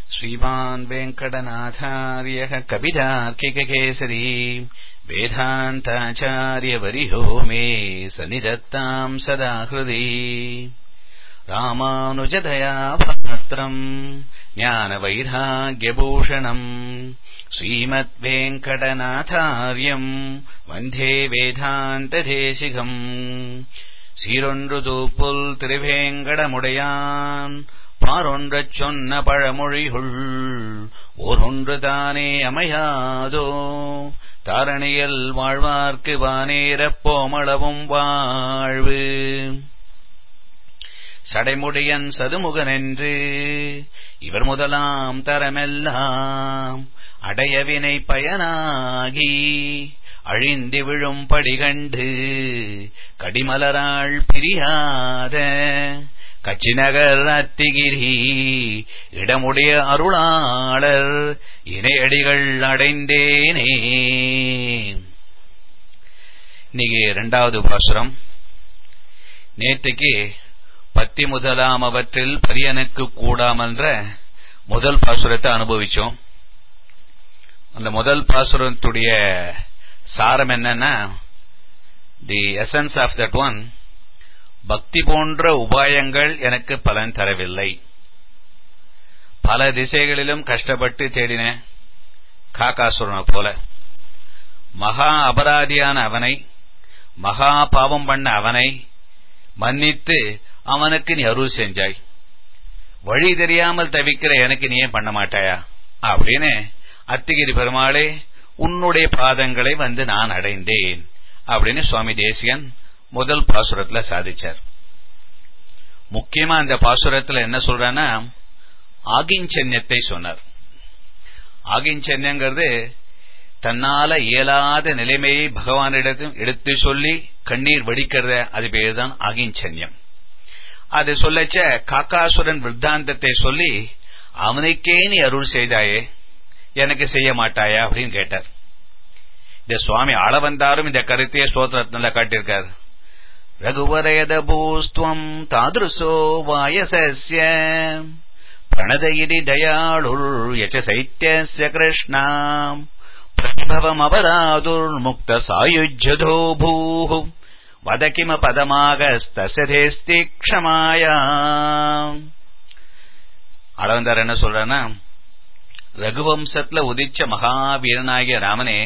श्रीमान् वेङ्कटनाथार्यः कवितार्किककेसरी वेदान्ताचार्यवरिहो मे सनिधत्ताम् सदा हृदि रामानुजदया पात्रम् ज्ञानवैराग्यभूषणम् श्रीमद्वेङ्कटनाथार्यम् वन्दे வேதாந்ததேசிகம் சீரொன்று தூப்புல் திருவேங்கடமுடையான் பாரொன்றச் சொன்ன பழமொழிகுள் ஓரொன்று தானே அமையாதோ தாரணியில் வாழ்வார்க்கு வானேரப் போமளவும் வாழ்வு சடைமுடியன் சதுமுகனென்று இவர் முதலாம் தரமெல்லாம் அடையவினை பயனாகி அழிந்து விழும் படிகண்டு கடிமலராள் பிரியாத கச்சிநகர் அத்திகிரி இடமுடைய அருளாளர் இணையடிகள் அடைந்தேனே இன்னைக்கு இரண்டாவது பாசுரம் நேற்றுக்கு பத்தி முதலாம் அவற்றில் பரியனுக்கு கூடாமன்ற முதல் பாசுரத்தை அனுபவிச்சோம் அந்த முதல் பாசுரத்துடைய சாரம் என்னன்னா the essence of that one பக்தி போன்ற உபாயங்கள் எனக்கு பலன் தரவில்லை பல திசைகளிலும் கஷ்டப்பட்டு தேடினேன் காக்காசுரனை போல மகா அபராதியான அவனை மகா பாவம் பண்ண அவனை மன்னித்து அவனுக்கு நீ அருள் செஞ்சாய் வழி தெரியாமல் தவிக்கிற எனக்கு நீ ஏன் பண்ண மாட்டாயா அப்படின்னு அத்திகிரி பெருமாளே உன்னுடைய பாதங்களை வந்து நான் அடைந்தேன் அப்படின்னு சுவாமி தேசியன் முதல் பாசுரத்துல சாதிச்சார் முக்கியமா அந்த பாசுரத்துல என்ன சொல்றான்னா ஆகிஞ்சன்யத்தை சொன்னார் ஆகிஞ்சன்யங்கிறது தன்னால இயலாத நிலைமையை பகவானிடத்தும் எடுத்து சொல்லி கண்ணீர் வடிக்கிறத அது பேர் தான் ஆகிஞ்சன்யம் அது சொல்லச்ச காக்காசுரன் விருத்தாந்தத்தை சொல்லி அவனுக்கே நீ அருள் செய்தாயே எனக்கு செய்ய மாட்டாயா அப்படின்னு கேட்டார் இந்த சுவாமி ஆள வந்தாரும் இந்த கருத்தையே ஸ்தோத்திரத்தில காட்டியிருக்கார் ரகுவரயத பூஸ்துவம் தாதுருசோ வாயசஸ்ய பிரணதயிரி தயாளுர் யச்ச சைத்தியஸ்ய கிருஷ்ணா பிரபவம் அபராதுர்முக்த சாயுஜ்யதோ பூः வத கிம பதமாகஸ்தேஸ்தி க்ஷமாயா அளவந்தார் என்ன சொல்றன்னா ரகுவம்சத்துல உதிச்ச மகாவீரனாகிய ராமனே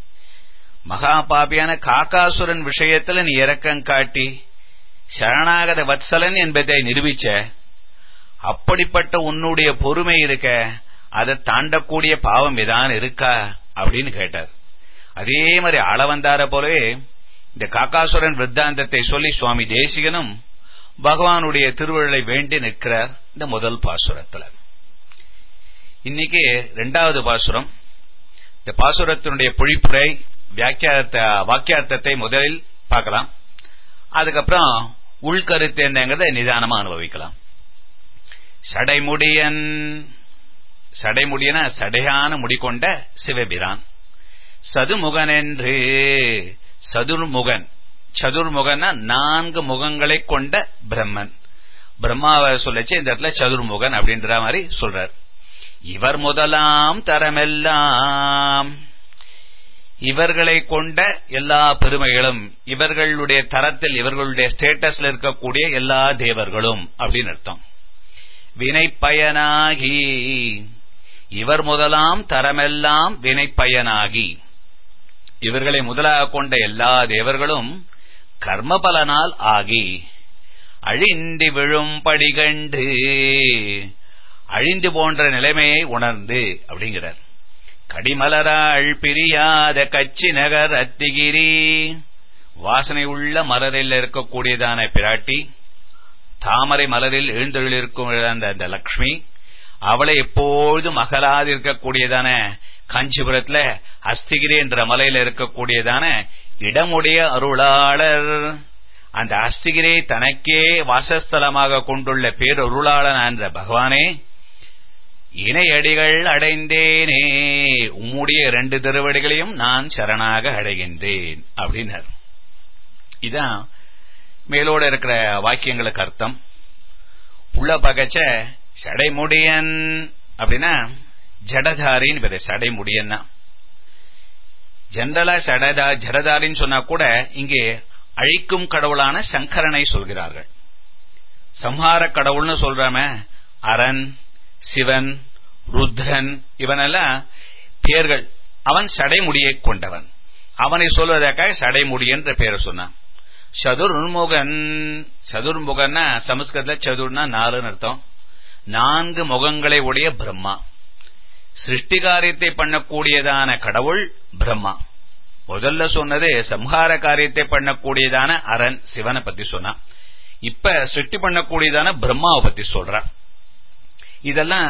மகா பாபியான காக்காசுரன் விஷயத்துல நீ இறக்கம் காட்டி சரணாகத வத்சலன் என்பதை நிரூபிச்ச அப்படிப்பட்ட உன்னுடைய பொறுமை இருக்க அதை தாண்டக்கூடிய பாவம் எதான் இருக்கா அப்படின்னு கேட்டார் அதே மாதிரி அளவந்தார போலவே இந்த காக்காசுரன் விருத்தாந்தத்தை சொல்லி சுவாமி தேசிகனும் பகவானுடைய திருவள்ளை வேண்டி நிற்கிறார் இந்த முதல் பாசுரத்துல இன்னைக்கு ரெண்டாவது பாசுரம் இந்த பாசுரத்தினுடைய பொழிப்புரை வியாக்கியார்த்த வாக்கியார்த்தத்தை முதலில் பார்க்கலாம் அதுக்கப்புறம் உள்கருத்து என்னங்கிறத நிதானமா அனுபவிக்கலாம் சடைமுடியன் சடைமுடியன சடையான முடிகொண்ட சிவபிரான் சதுமுகன் என்று சதுர்முகன் சதுர்முகன்னா நான்கு முகங்களை கொண்ட பிரம்மன் பிரம்மாவை சொல்லச்சு இந்த இடத்துல சதுர்முகன் அப்படின்ற மாதிரி சொல்றார் இவர் முதலாம் தரமெல்லாம் இவர்களை கொண்ட எல்லா பெருமைகளும் இவர்களுடைய தரத்தில் இவர்களுடைய ஸ்டேட்டஸ்ல இருக்கக்கூடிய எல்லா தேவர்களும் அப்படின்னு அர்த்தம் வினை பயனாகி இவர் முதலாம் தரமெல்லாம் வினை பயனாகி இவர்களை முதலாக கொண்ட எல்லா தேவர்களும் கர்மபலனால் ஆகி அழிந்து விழும் படிகண்டு அழிந்து போன்ற நிலைமையை உணர்ந்து அப்படிங்கிறார் கடிமலராள் பிரியாத கச்சி நகர் அத்திகிரி வாசனை உள்ள மலரில் இருக்கக்கூடியதான பிராட்டி தாமரை மலரில் எழுந்தொழிலிருக்கும் அந்த அந்த லக்ஷ்மி அவளை எப்பொழுதும் அகலாது இருக்கக்கூடியதான காஞ்சிபுரத்துல அஸ்திகிரி என்ற மலையில இருக்கக்கூடியதான இடமுடைய அருளாளர் அந்த அஸ்திகிரி தனக்கே வாசஸ்தலமாக கொண்டுள்ள பேரருளாளன் என்ற பகவானே இணையடிகள் அடைந்தேனே உம்முடைய இரண்டு திருவடிகளையும் நான் சரணாக அடைகின்றேன் அப்படின்னார் இதான் மேலோட இருக்கிற வாக்கியங்களுக்கு அர்த்தம் உள்ள பகச்ச சடைமுடியன் அப்படின்னா ஜடதாரின்னு பேரு சடை முடியன்னா ஜெனரலா சடதா ஜடதாரின்னு சொன்னா கூட இங்கே அழிக்கும் கடவுளான சங்கரனை சொல்கிறார்கள் சம்ஹார கடவுள்னு சொல்றாம அரண் சிவன் ருத்ரன் இவனெல்லாம் பேர்கள் அவன் சடைமுடியை கொண்டவன் அவனை சொல்வதற்காக சடைமுடி என்ற பெயரை சொன்னான் சதுர்முகன் சதுர்முகன்னா சமஸ்கிருதத்துல சதுர்னா நாலுன்னு அர்த்தம் நான்கு முகங்களை உடைய பிரம்மா சிருஷ்டி காரியத்தை பண்ணக்கூடியதான கடவுள் பிரம்மா முதல்ல சொன்னது சம்ஹார காரியத்தை பண்ணக்கூடியதான அரண் சிவனை பத்தி சொன்னான் இப்ப சிருஷ்டி பண்ணக்கூடியதான பிரம்மாவை பத்தி சொல்ற இதெல்லாம்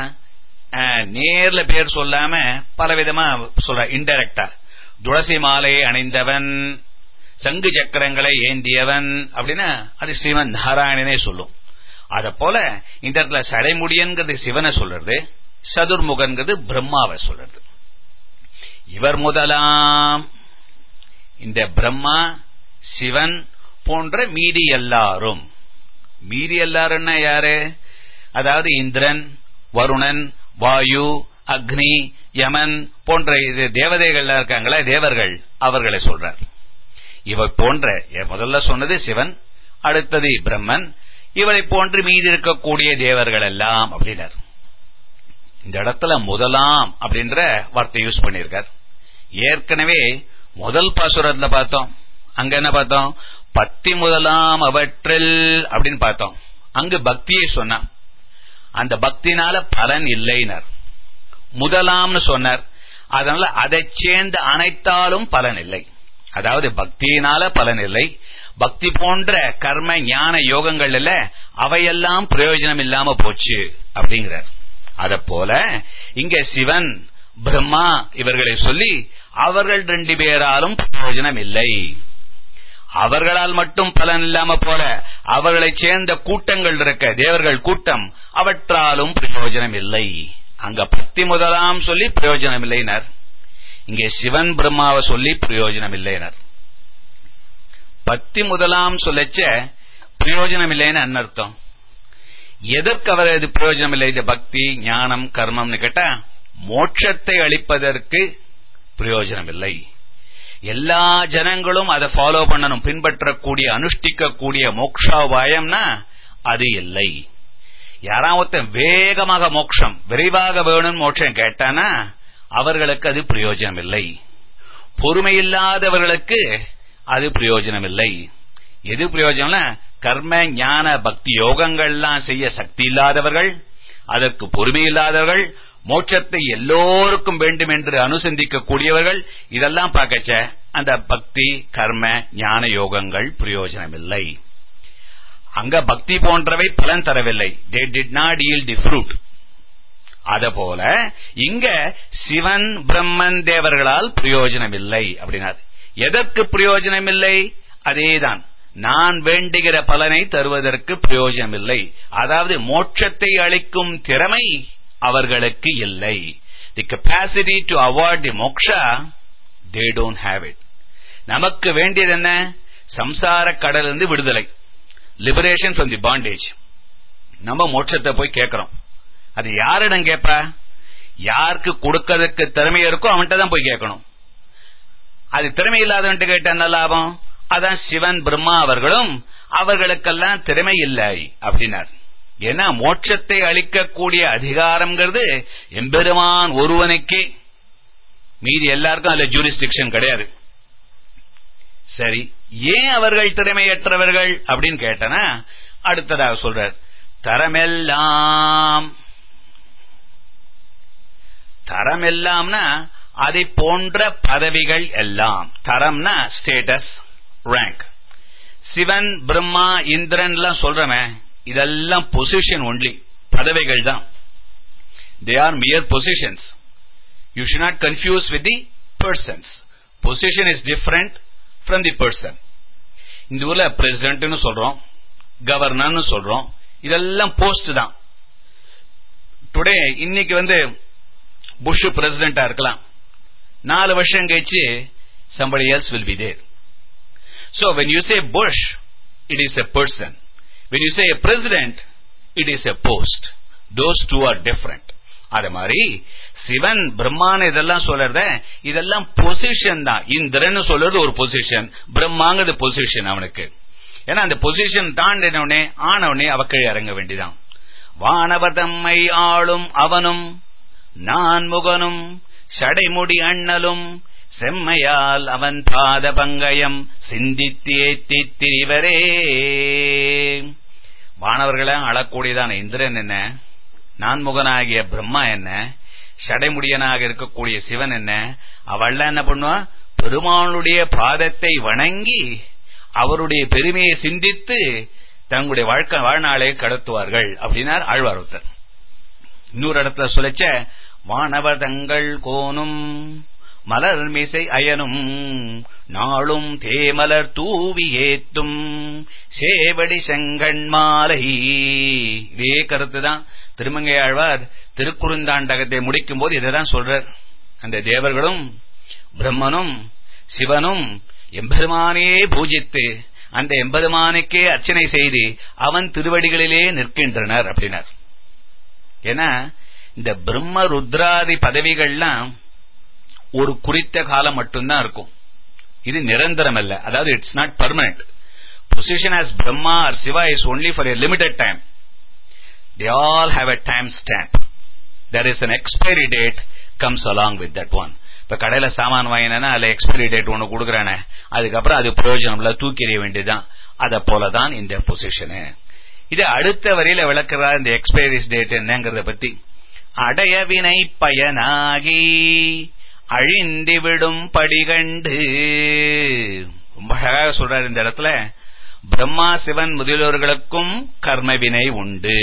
நேர்ல பேர் சொல்லாம பல விதமா சொல்ற இன்டைரக்டா துளசி மாலையை அணிந்தவன் சங்கு சக்கரங்களை ஏந்தியவன் அப்படின்னா அது ஸ்ரீமன் நாராயணனே சொல்லும் அத போல இந்த இடத்துல சடைமுடியன்கிறது சிவனை சொல்றது சதுர்முகன்கிறது பிரம்மாவை சொல்றது இவர் முதலாம் இந்த பிரம்மா சிவன் போன்ற மீதி எல்லாரும் மீதி எல்லாருன்னா யாரு அதாவது இந்திரன் வருணன் வாயு அக்னி யமன் போன்ற இது தேவதைகள் இருக்காங்களே தேவர்கள் அவர்களை சொல்றார் இவை போன்ற முதல்ல சொன்னது சிவன் அடுத்தது பிரம்மன் இவரை போன்று மீதி இருக்கக்கூடிய தேவர்கள் எல்லாம் அப்படின்னார் இந்த இடத்துல முதலாம் அப்படின்ற வார்த்தை யூஸ் பண்ணிருக்கார் ஏற்கனவே முதல் பாசுரத்துல பார்த்தோம் அங்க என்ன பார்த்தோம் பத்தி முதலாம் அவற்றில் அப்படின்னு பார்த்தோம் அங்கு பக்தியை சொன்னான் அந்த பக்தினால பலன் இல்லைனர் முதலாம்னு சொன்னார் அதனால அதை சேர்ந்த அனைத்தாலும் பலன் இல்லை அதாவது பக்தியினால பலன் இல்லை பக்தி போன்ற கர்ம ஞான யோகங்கள் இல்ல அவையெல்லாம் பிரயோஜனம் இல்லாம போச்சு அப்படிங்கிறார் அத போல இங்க சிவன் பிரம்மா இவர்களை சொல்லி அவர்கள் ரெண்டு பேராலும் பிரயோஜனம் இல்லை அவர்களால் மட்டும் பலன் இல்லாம போல அவர்களை சேர்ந்த கூட்டங்கள் இருக்க தேவர்கள் கூட்டம் அவற்றாலும் பிரயோஜனம் இல்லை அங்க பக்தி முதலாம் சொல்லி பிரயோஜனம் இல்லைனர் இங்கே சிவன் பிரம்மாவை சொல்லி பிரயோஜனம் இல்லைனர் பக்தி முதலாம் சொல்லச்ச பிரயோஜனம் இல்லைன்னு அன்னர்த்தம் எதற்கு அவர் இது பிரயோஜனம் இல்லை இந்த பக்தி ஞானம் கர்மம்னு கேட்டா மோட்சத்தை அளிப்பதற்கு பிரயோஜனம் இல்லை எல்லா ஜனங்களும் அதை ஃபாலோ பண்ணணும் பின்பற்றக்கூடிய அனுஷ்டிக்கக்கூடிய மோக்ஷாபாயம்னா அது இல்லை யாராவது வேகமாக மோட்சம் விரைவாக வேணும்னு மோட்சம் கேட்டானா அவர்களுக்கு அது பிரயோஜனம் இல்லை பொறுமையில்லாதவர்களுக்கு அது பிரயோஜனம் இல்லை எது பிரயோஜனம்னா கர்ம ஞான பக்தி யோகங்கள்லாம் செய்ய சக்தி இல்லாதவர்கள் அதற்கு பொறுமை இல்லாதவர்கள் மோட்சத்தை எல்லோருக்கும் வேண்டும் என்று அனுசந்திக்கக்கூடியவர்கள் இதெல்லாம் பார்க்கச்ச அந்த பக்தி கர்ம ஞான யோகங்கள் பிரயோஜனம் இல்லை அங்க பக்தி போன்றவை பலன் தரவில்லை they did not yield the fruit அதபோல இங்க சிவன் பிரம்மன் தேவர்களால் பிரயோஜனம் இல்லை அப்படின்னார் எதற்கு பிரயோஜனம் இல்லை அதேதான் நான் வேண்டுகிற பலனை தருவதற்கு பிரயோஜனம் இல்லை அதாவது மோட்சத்தை அளிக்கும் திறமை அவர்களுக்கு இல்லை the capacity to avoid the moksha they don't have it நமக்கு வேண்டியது என்ன சம்சார கடலிருந்து விடுதலை லிபரேஷன் ஃப்ரம் தி பாண்டேஜ் நம்ம மோட்சத்தை போய் கேட்கிறோம் அது யாரிடம் கேட்ப யாருக்கு கொடுக்கறதுக்கு திறமை இருக்கோ அவன்கிட்ட தான் போய் கேட்கணும் அது திறமை இல்லாதவன்ட்டு கேட்ட என்ன லாபம் அதான் சிவன் பிரம்மா அவர்களும் அவர்களுக்கெல்லாம் திறமை இல்லை அப்படின்னார் ஏன்னா மோட்சத்தை அளிக்கக்கூடிய அதிகாரம்ங்கிறது எம்பெருமான் ஒருவனுக்கே மீதி எல்லாருக்கும் அதுல ஜூரிஸ்டிக்ஷன் கிடையாது சரி ஏன் அவர்கள் திறமையற்றவர்கள் அப்படின்னு கேட்டனா அடுத்ததாக சொல்றார் தரமெல்லாம் தரமெல்லாம்னா அதை போன்ற பதவிகள் எல்லாம் தரம்னா ஸ்டேட்டஸ் ரேங்க் சிவன் பிரம்மா இந்திரன் எல்லாம் சொல்றமே இதெல்லாம் பொசிஷன் ஒன்லி பதவிகள் தான் they are mere positions you should not confuse with the persons position is different from the person இந்த ஊர்ல பிரசிடென்ட்னு சொல்றோம் கவர்னர்னு சொல்றோம் இதெல்லாம் போஸ்ட் தான் டுடே இன்னைக்கு வந்து புஷ் பிரசிடென்டா இருக்கலாம் நாலு வருஷம் கழிச்சு somebody else will be there so when you say bush it is a person when you say a president it is a post those two are different அது மாதிரி சிவன் பிரம்மான்னு இதெல்லாம் சொல்றத இதெல்லாம் பொசிஷன் தான் இந்திரன் சொல்றது ஒரு பொசிஷன் பிரம்மாங்கிறது பொசிஷன் அவனுக்கு ஏன்னா அந்த பொசிஷன் தாண்டினவுடனே ஆனவுடனே அவ கீழே இறங்க வேண்டிதான் வானவர் தம்மை ஆளும் அவனும் நான் முகனும் சடைமுடி அண்ணலும் செம்மையால் அவன் பாத பங்கயம் சிந்தித்தேத்தி திரிவரே வானவர்களை அழக்கூடியதான இந்திரன் என்ன நான்முகனாகிய பிரம்மா என்ன சடைமுடியனாக இருக்கக்கூடிய சிவன் என்ன அவள் என்ன பண்ணுவா பெருமானுடைய பாதத்தை வணங்கி அவருடைய பெருமையை சிந்தித்து தங்களுடைய வாழ்க்கை வாழ்நாளை கடத்துவார்கள் அப்படின்னார் ஆழ்வார் இன்னொரு இடத்துல சொல்லிச்ச வானவர் தங்கள் கோனும் மலர் மிசை அயனும் நாளும் தேமலர் தூவி ஏத்தும் சேவடி செங்கண் மாலை இதே கருத்துதான் திருமங்கை ஆழ்வார் திருக்குறுந்தாண்டகத்தை முடிக்கும் போது இதைதான் சொல்றார் அந்த தேவர்களும் பிரம்மனும் சிவனும் எம்பெருமானையே பூஜித்து அந்த எம்பெருமானுக்கே அர்ச்சனை செய்து அவன் திருவடிகளிலே நிற்கின்றனர் அப்படின்னார் ஏன்னா இந்த பிரம்ம ருத்ராதி பதவிகள்லாம் ஒரு குறித்த காலம் மட்டும்தான் இருக்கும் இது நிரந்தரம் அல்ல அதாவது it's not permanent position as Brahma or Shiva is only for a limited time they all have a time stamp there is an expiry date comes along with that one இப்ப கடையில சாமான் வாங்கினா அதுல எக்ஸ்பைரி டேட் ஒன்னு கொடுக்குறானே அதுக்கப்புறம் அது பிரயோஜனம் இல்ல தூக்கி எறிய வேண்டியதுதான் அத போலதான் இந்த பொசிஷனு இது அடுத்த வரையில விளக்குறா இந்த எக்ஸ்பைரி டேட் என்னங்கறத பத்தி அடைய வினை பயனாகி அழிந்துவிடும் படிகண்டு ரொம்ப அழகாக சொல்றாரு இந்த இடத்துல பிரம்மா சிவன் முதலியோர்களுக்கும் கர்மவினை உண்டு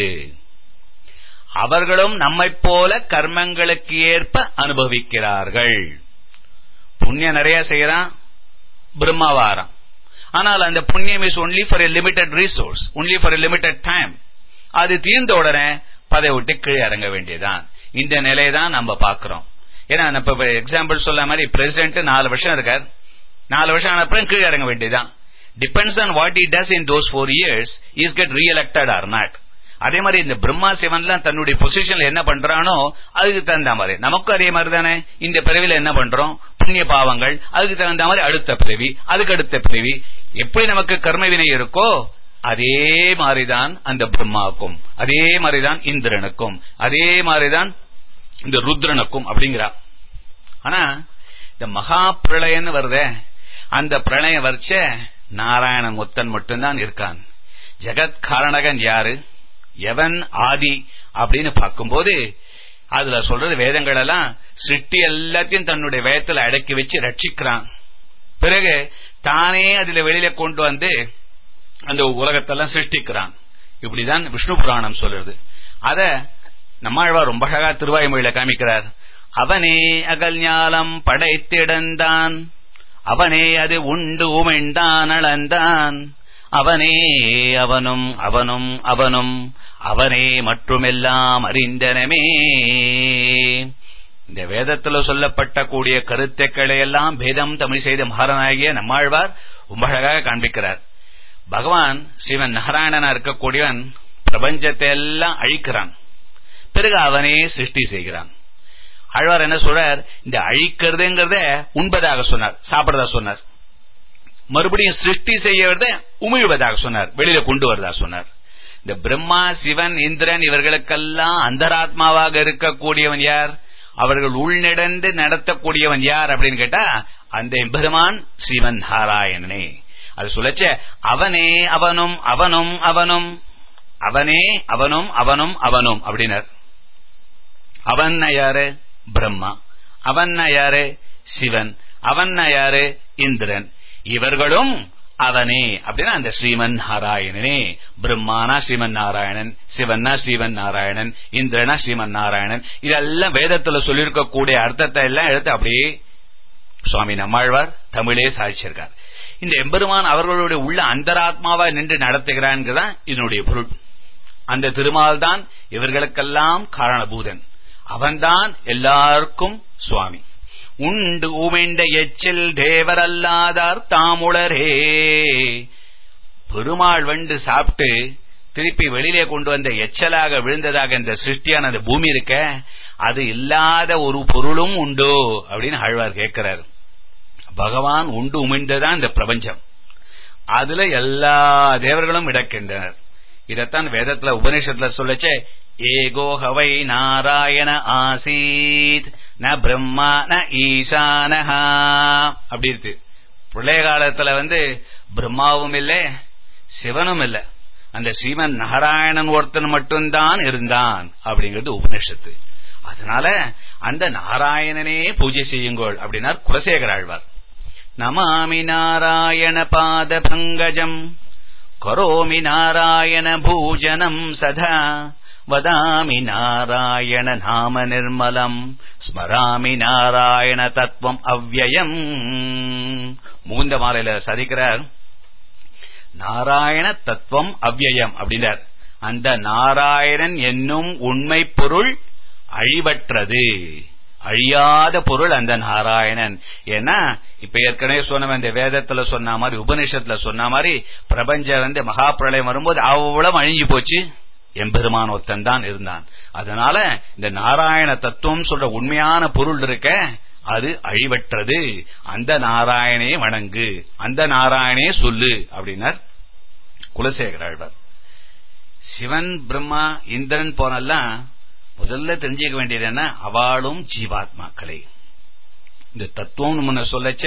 அவர்களும் நம்மை போல கர்மங்களுக்கு ஏற்ப அனுபவிக்கிறார்கள் புண்ணியம் நிறைய செய்யறான் பிரம்மாவாரம் ஆனால் அந்த புண்ணியம் is only for a limited resource only for a limited time அது தீர்ந்த உடனே பதை விட்டு கீழே இறங்க வேண்டியதுதான் இந்த நிலையை தான் நம்ம பாக்குறோம் ஏன்னா இப்ப எக்ஸாம்பிள் சொல்ல மாதிரி பிரசிடென்ட் நாலு வருஷம் இருக்கார் நாலு வருஷம் ஆன அப்புறம் கீழே இறங்க வேண்டியதுதான் depends on what he does in those four years is get reelected or not அதே மாதிரி இந்த பிரம்மா சிவன்லாம் தன்னுடைய பொசிஷன்ல என்ன பண்றானோ அதுக்கு தகுந்த மாதிரி நமக்கும் அதே மாதிரி தானே இந்த பிறவில என்ன பண்றோம் புண்ணிய பாவங்கள் அதுக்கு தகுந்த மாதிரி அடுத்த பிறவி அதுக்கு அடுத்த பிறவி எப்படி நமக்கு கர்மவினை இருக்கோ அதே மாதிரிதான் அந்த பிரம்மாவுக்கும் அதே மாதிரிதான் இந்திரனுக்கும் அதே மாதிரிதான் இந்த ருத்ரனுக்கும் அப்படிங்கிறா ஆனா இந்த மகா பிரளயன்னு வருதே அந்த பிரளயம் வரைச்ச நாராயண முத்தன் மட்டும்தான் இருக்கான் ஜெகத் காரணகன் யாரு எவன் ஆதி அப்படின்னு பார்க்கும்போது அதுல சொல்றது வேதங்கள் எல்லாம் சிருஷ்டி எல்லாத்தையும் தன்னுடைய வேதத்துல அடக்கி வச்சு ரட்சிக்கிறான் பிறகு தானே அதுல வெளியில கொண்டு வந்து அந்த உலகத்தெல்லாம் சிருஷ்டிக்கிறான் இப்படிதான் விஷ்ணு புராணம் சொல்றது அத நம்மாழ்வார் ரொம்ப அழகா திருவாய்மொழியில காமிக்கிறார் அவனே அகல் ஞாலம் படைத்திடந்தான் அவனே அது உண்டு உமிழ்ந்தான் அளந்தான் அவனே அவனும் அவனும் அவனும் அவனே மற்றுமெல்லாம் அறிந்தனமே இந்த வேதத்துல சொல்லப்பட்ட கூடிய கருத்துக்களை எல்லாம் பேதம் தமிழ் செய்த மகாரானாகிய நம்மாழ்வார் ரொம்ப அழகாக காண்பிக்கிறார் பகவான் சிவன் நாராயணனா இருக்கக்கூடியவன் பிரபஞ்சத்தை எல்லாம் அழிக்கிறான் பிறகு அவனே சிருஷ்டி செய்கிறான் ஆழ்வார் என்ன சொல்றார் இந்த அழிக்கிறதுங்கிறத உண்பதாக சொன்னார் சாப்பிடுறதா சொன்னார் மறுபடியும் சிருஷ்டி செய்யறத உமிழ்வதாக சொன்னார் வெளியில கொண்டு வரதா சொன்னார் இந்த பிரம்மா சிவன் இந்திரன் இவர்களுக்கெல்லாம் அந்தராத்மாவாக இருக்கக்கூடியவன் யார் அவர்கள் உள்நடந்து நடத்தக்கூடியவன் யார் அப்படின்னு கேட்டா அந்த எம்பெருமான் சிவன் நாராயணனே அது சொல்லச்ச அவனே அவனும் அவனும் அவனும் அவனே அவனும் அவனும் அவனும் அப்படின்னார் அவன் யாரு பிரம்மா அவன் யாரு சிவன் அவன் யாரு இந்திரன் இவர்களும் அவனே அப்படின்னா அந்த ஸ்ரீமன் நாராயணனே பிரம்மானா ஸ்ரீமன் நாராயணன் சிவன்னா ஸ்ரீமன் நாராயணன் இந்திரனா ஸ்ரீமன் நாராயணன் இதெல்லாம் வேதத்துல சொல்லியிருக்கக்கூடிய அர்த்தத்தை எல்லாம் எடுத்து அப்படியே சுவாமி நம்மாழ்வார் தமிழே சாதிச்சிருக்கார் இந்த எம்பெருமான் அவர்களுடைய உள்ள அந்தராத்மாவா நின்று நடத்துகிறான்தான் இதனுடைய பொருள் அந்த திருமால் தான் இவர்களுக்கெல்லாம் காரணபூதன் அவன்தான் எல்லாருக்கும் சுவாமி உண்டு உமிண்ட எச்சில் தேவரல்லாதார் தாமுளரே பெருமாள் வண்டு சாப்பிட்டு திருப்பி வெளியிலே கொண்டு வந்த எச்சலாக விழுந்ததாக இந்த சிருஷ்டியான அந்த பூமி இருக்க அது இல்லாத ஒரு பொருளும் உண்டோ அப்படின்னு ஆழ்வார் கேட்கிறார் பகவான் உண்டு உமிழ்ந்ததான் இந்த பிரபஞ்சம் அதுல எல்லா தேவர்களும் இடக்கின்றனர் இதத்தான் வேதத்துல உபநிஷத்துல சொல்லச்சே ஏகோ ஹவை நாராயண ஆசீத் ந பிரம்மா ந ஈசானஹா அப்படி இருக்கு பிரளய காலத்துல வந்து பிரம்மாவும் இல்ல சிவனும் இல்ல அந்த ஸ்ரீமன் நாராயணன் ஒருத்தன் மட்டும்தான் இருந்தான் அப்படிங்கிறது உபனிஷத்து அதனால அந்த நாராயணனே பூஜை செய்யுங்கள் அப்படின்னார் குலசேகர ஆழ்வார் நமாமி நாராயண பாத பங்கஜம் கரோமி நாராயண பூஜனம் சதா வதாமி நாராயண நாம நிர்மலம் ஸ்மராமி நாராயண தத்துவம் அவ்வயம் முகுந்த மாலையில சதிக்கிறார் நாராயண தத்துவம் அவ்வயம் அப்படின்றார் அந்த நாராயணன் என்னும் உண்மை பொருள் அழிவற்றது அழியாத பொருள் அந்த நாராயணன் ஏன்னா இப்ப ஏற்கனவே சொன்ன இந்த வேதத்துல சொன்ன மாதிரி உபனிஷத்துல சொன்ன மாதிரி பிரபஞ்சம் வந்து மகா பிரளயம் வரும்போது அவ்வளவு அழிஞ்சு போச்சு எம்பெருமான் ஒருத்தன் தான் இருந்தான் அதனால இந்த நாராயண தத்துவம் சொல்ற உண்மையான பொருள் இருக்க அது அழிவற்றது அந்த நாராயணே வணங்கு அந்த நாராயணே சொல்லு அப்படின்னார் குலசேகர ஆழ்வார் சிவன் பிரம்மா இந்திரன் போனெல்லாம் முதல்ல தெரிஞ்சுக்க வேண்டியது என்ன அவளும் ஜீவாத்மாக்களே இந்த தத்துவம் முன்ன சொல்லச்ச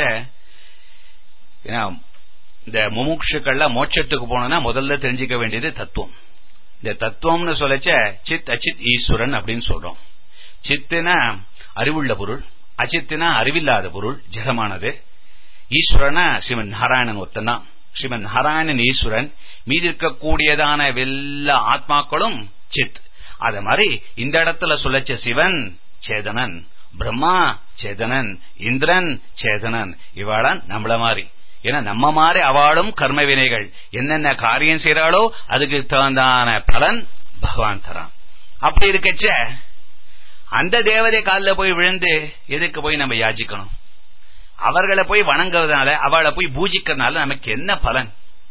இந்த முமுட்சுக்கள்ல மோட்சத்துக்கு போனோம்னா முதல்ல தெரிஞ்சுக்க வேண்டியது தத்துவம் இந்த தத்துவம்னு சொல்லச்ச சித் அச்சித் ஈஸ்வரன் அப்படின்னு சொல்றோம் சித்துனா அறிவுள்ள பொருள் அச்சித்துனா அறிவில்லாத பொருள் ஜடமானது ஈஸ்வரனா ஸ்ரீமன் நாராயணன் ஒத்தந்தான் ஸ்ரீமன் நாராயணன் ஈஸ்வரன் மீதி இருக்கக்கூடியதான எல்லா ஆத்மாக்களும் சித் அத மாதிரி இந்த இடத்துல சொல்லச்ச சிவன் சேதனன் பிரம்மா சேதனன் இந்திரன் சேதனன் இவாளான் நம்மள மாதிரி ஏன்னா நம்ம மாதிரி அவளும் கர்ம வினைகள் என்னென்ன காரியம் செய்யறாளோ அதுக்கு தகுந்தான பலன் பகவான் தரான் அப்படி இருக்கச்ச அந்த தேவதை காலில் போய் விழுந்து எதுக்கு போய் நம்ம யாச்சிக்கணும் அவர்களை போய் வணங்குறதுனால அவளை போய் பூஜிக்கிறதுனால நமக்கு என்ன பலன்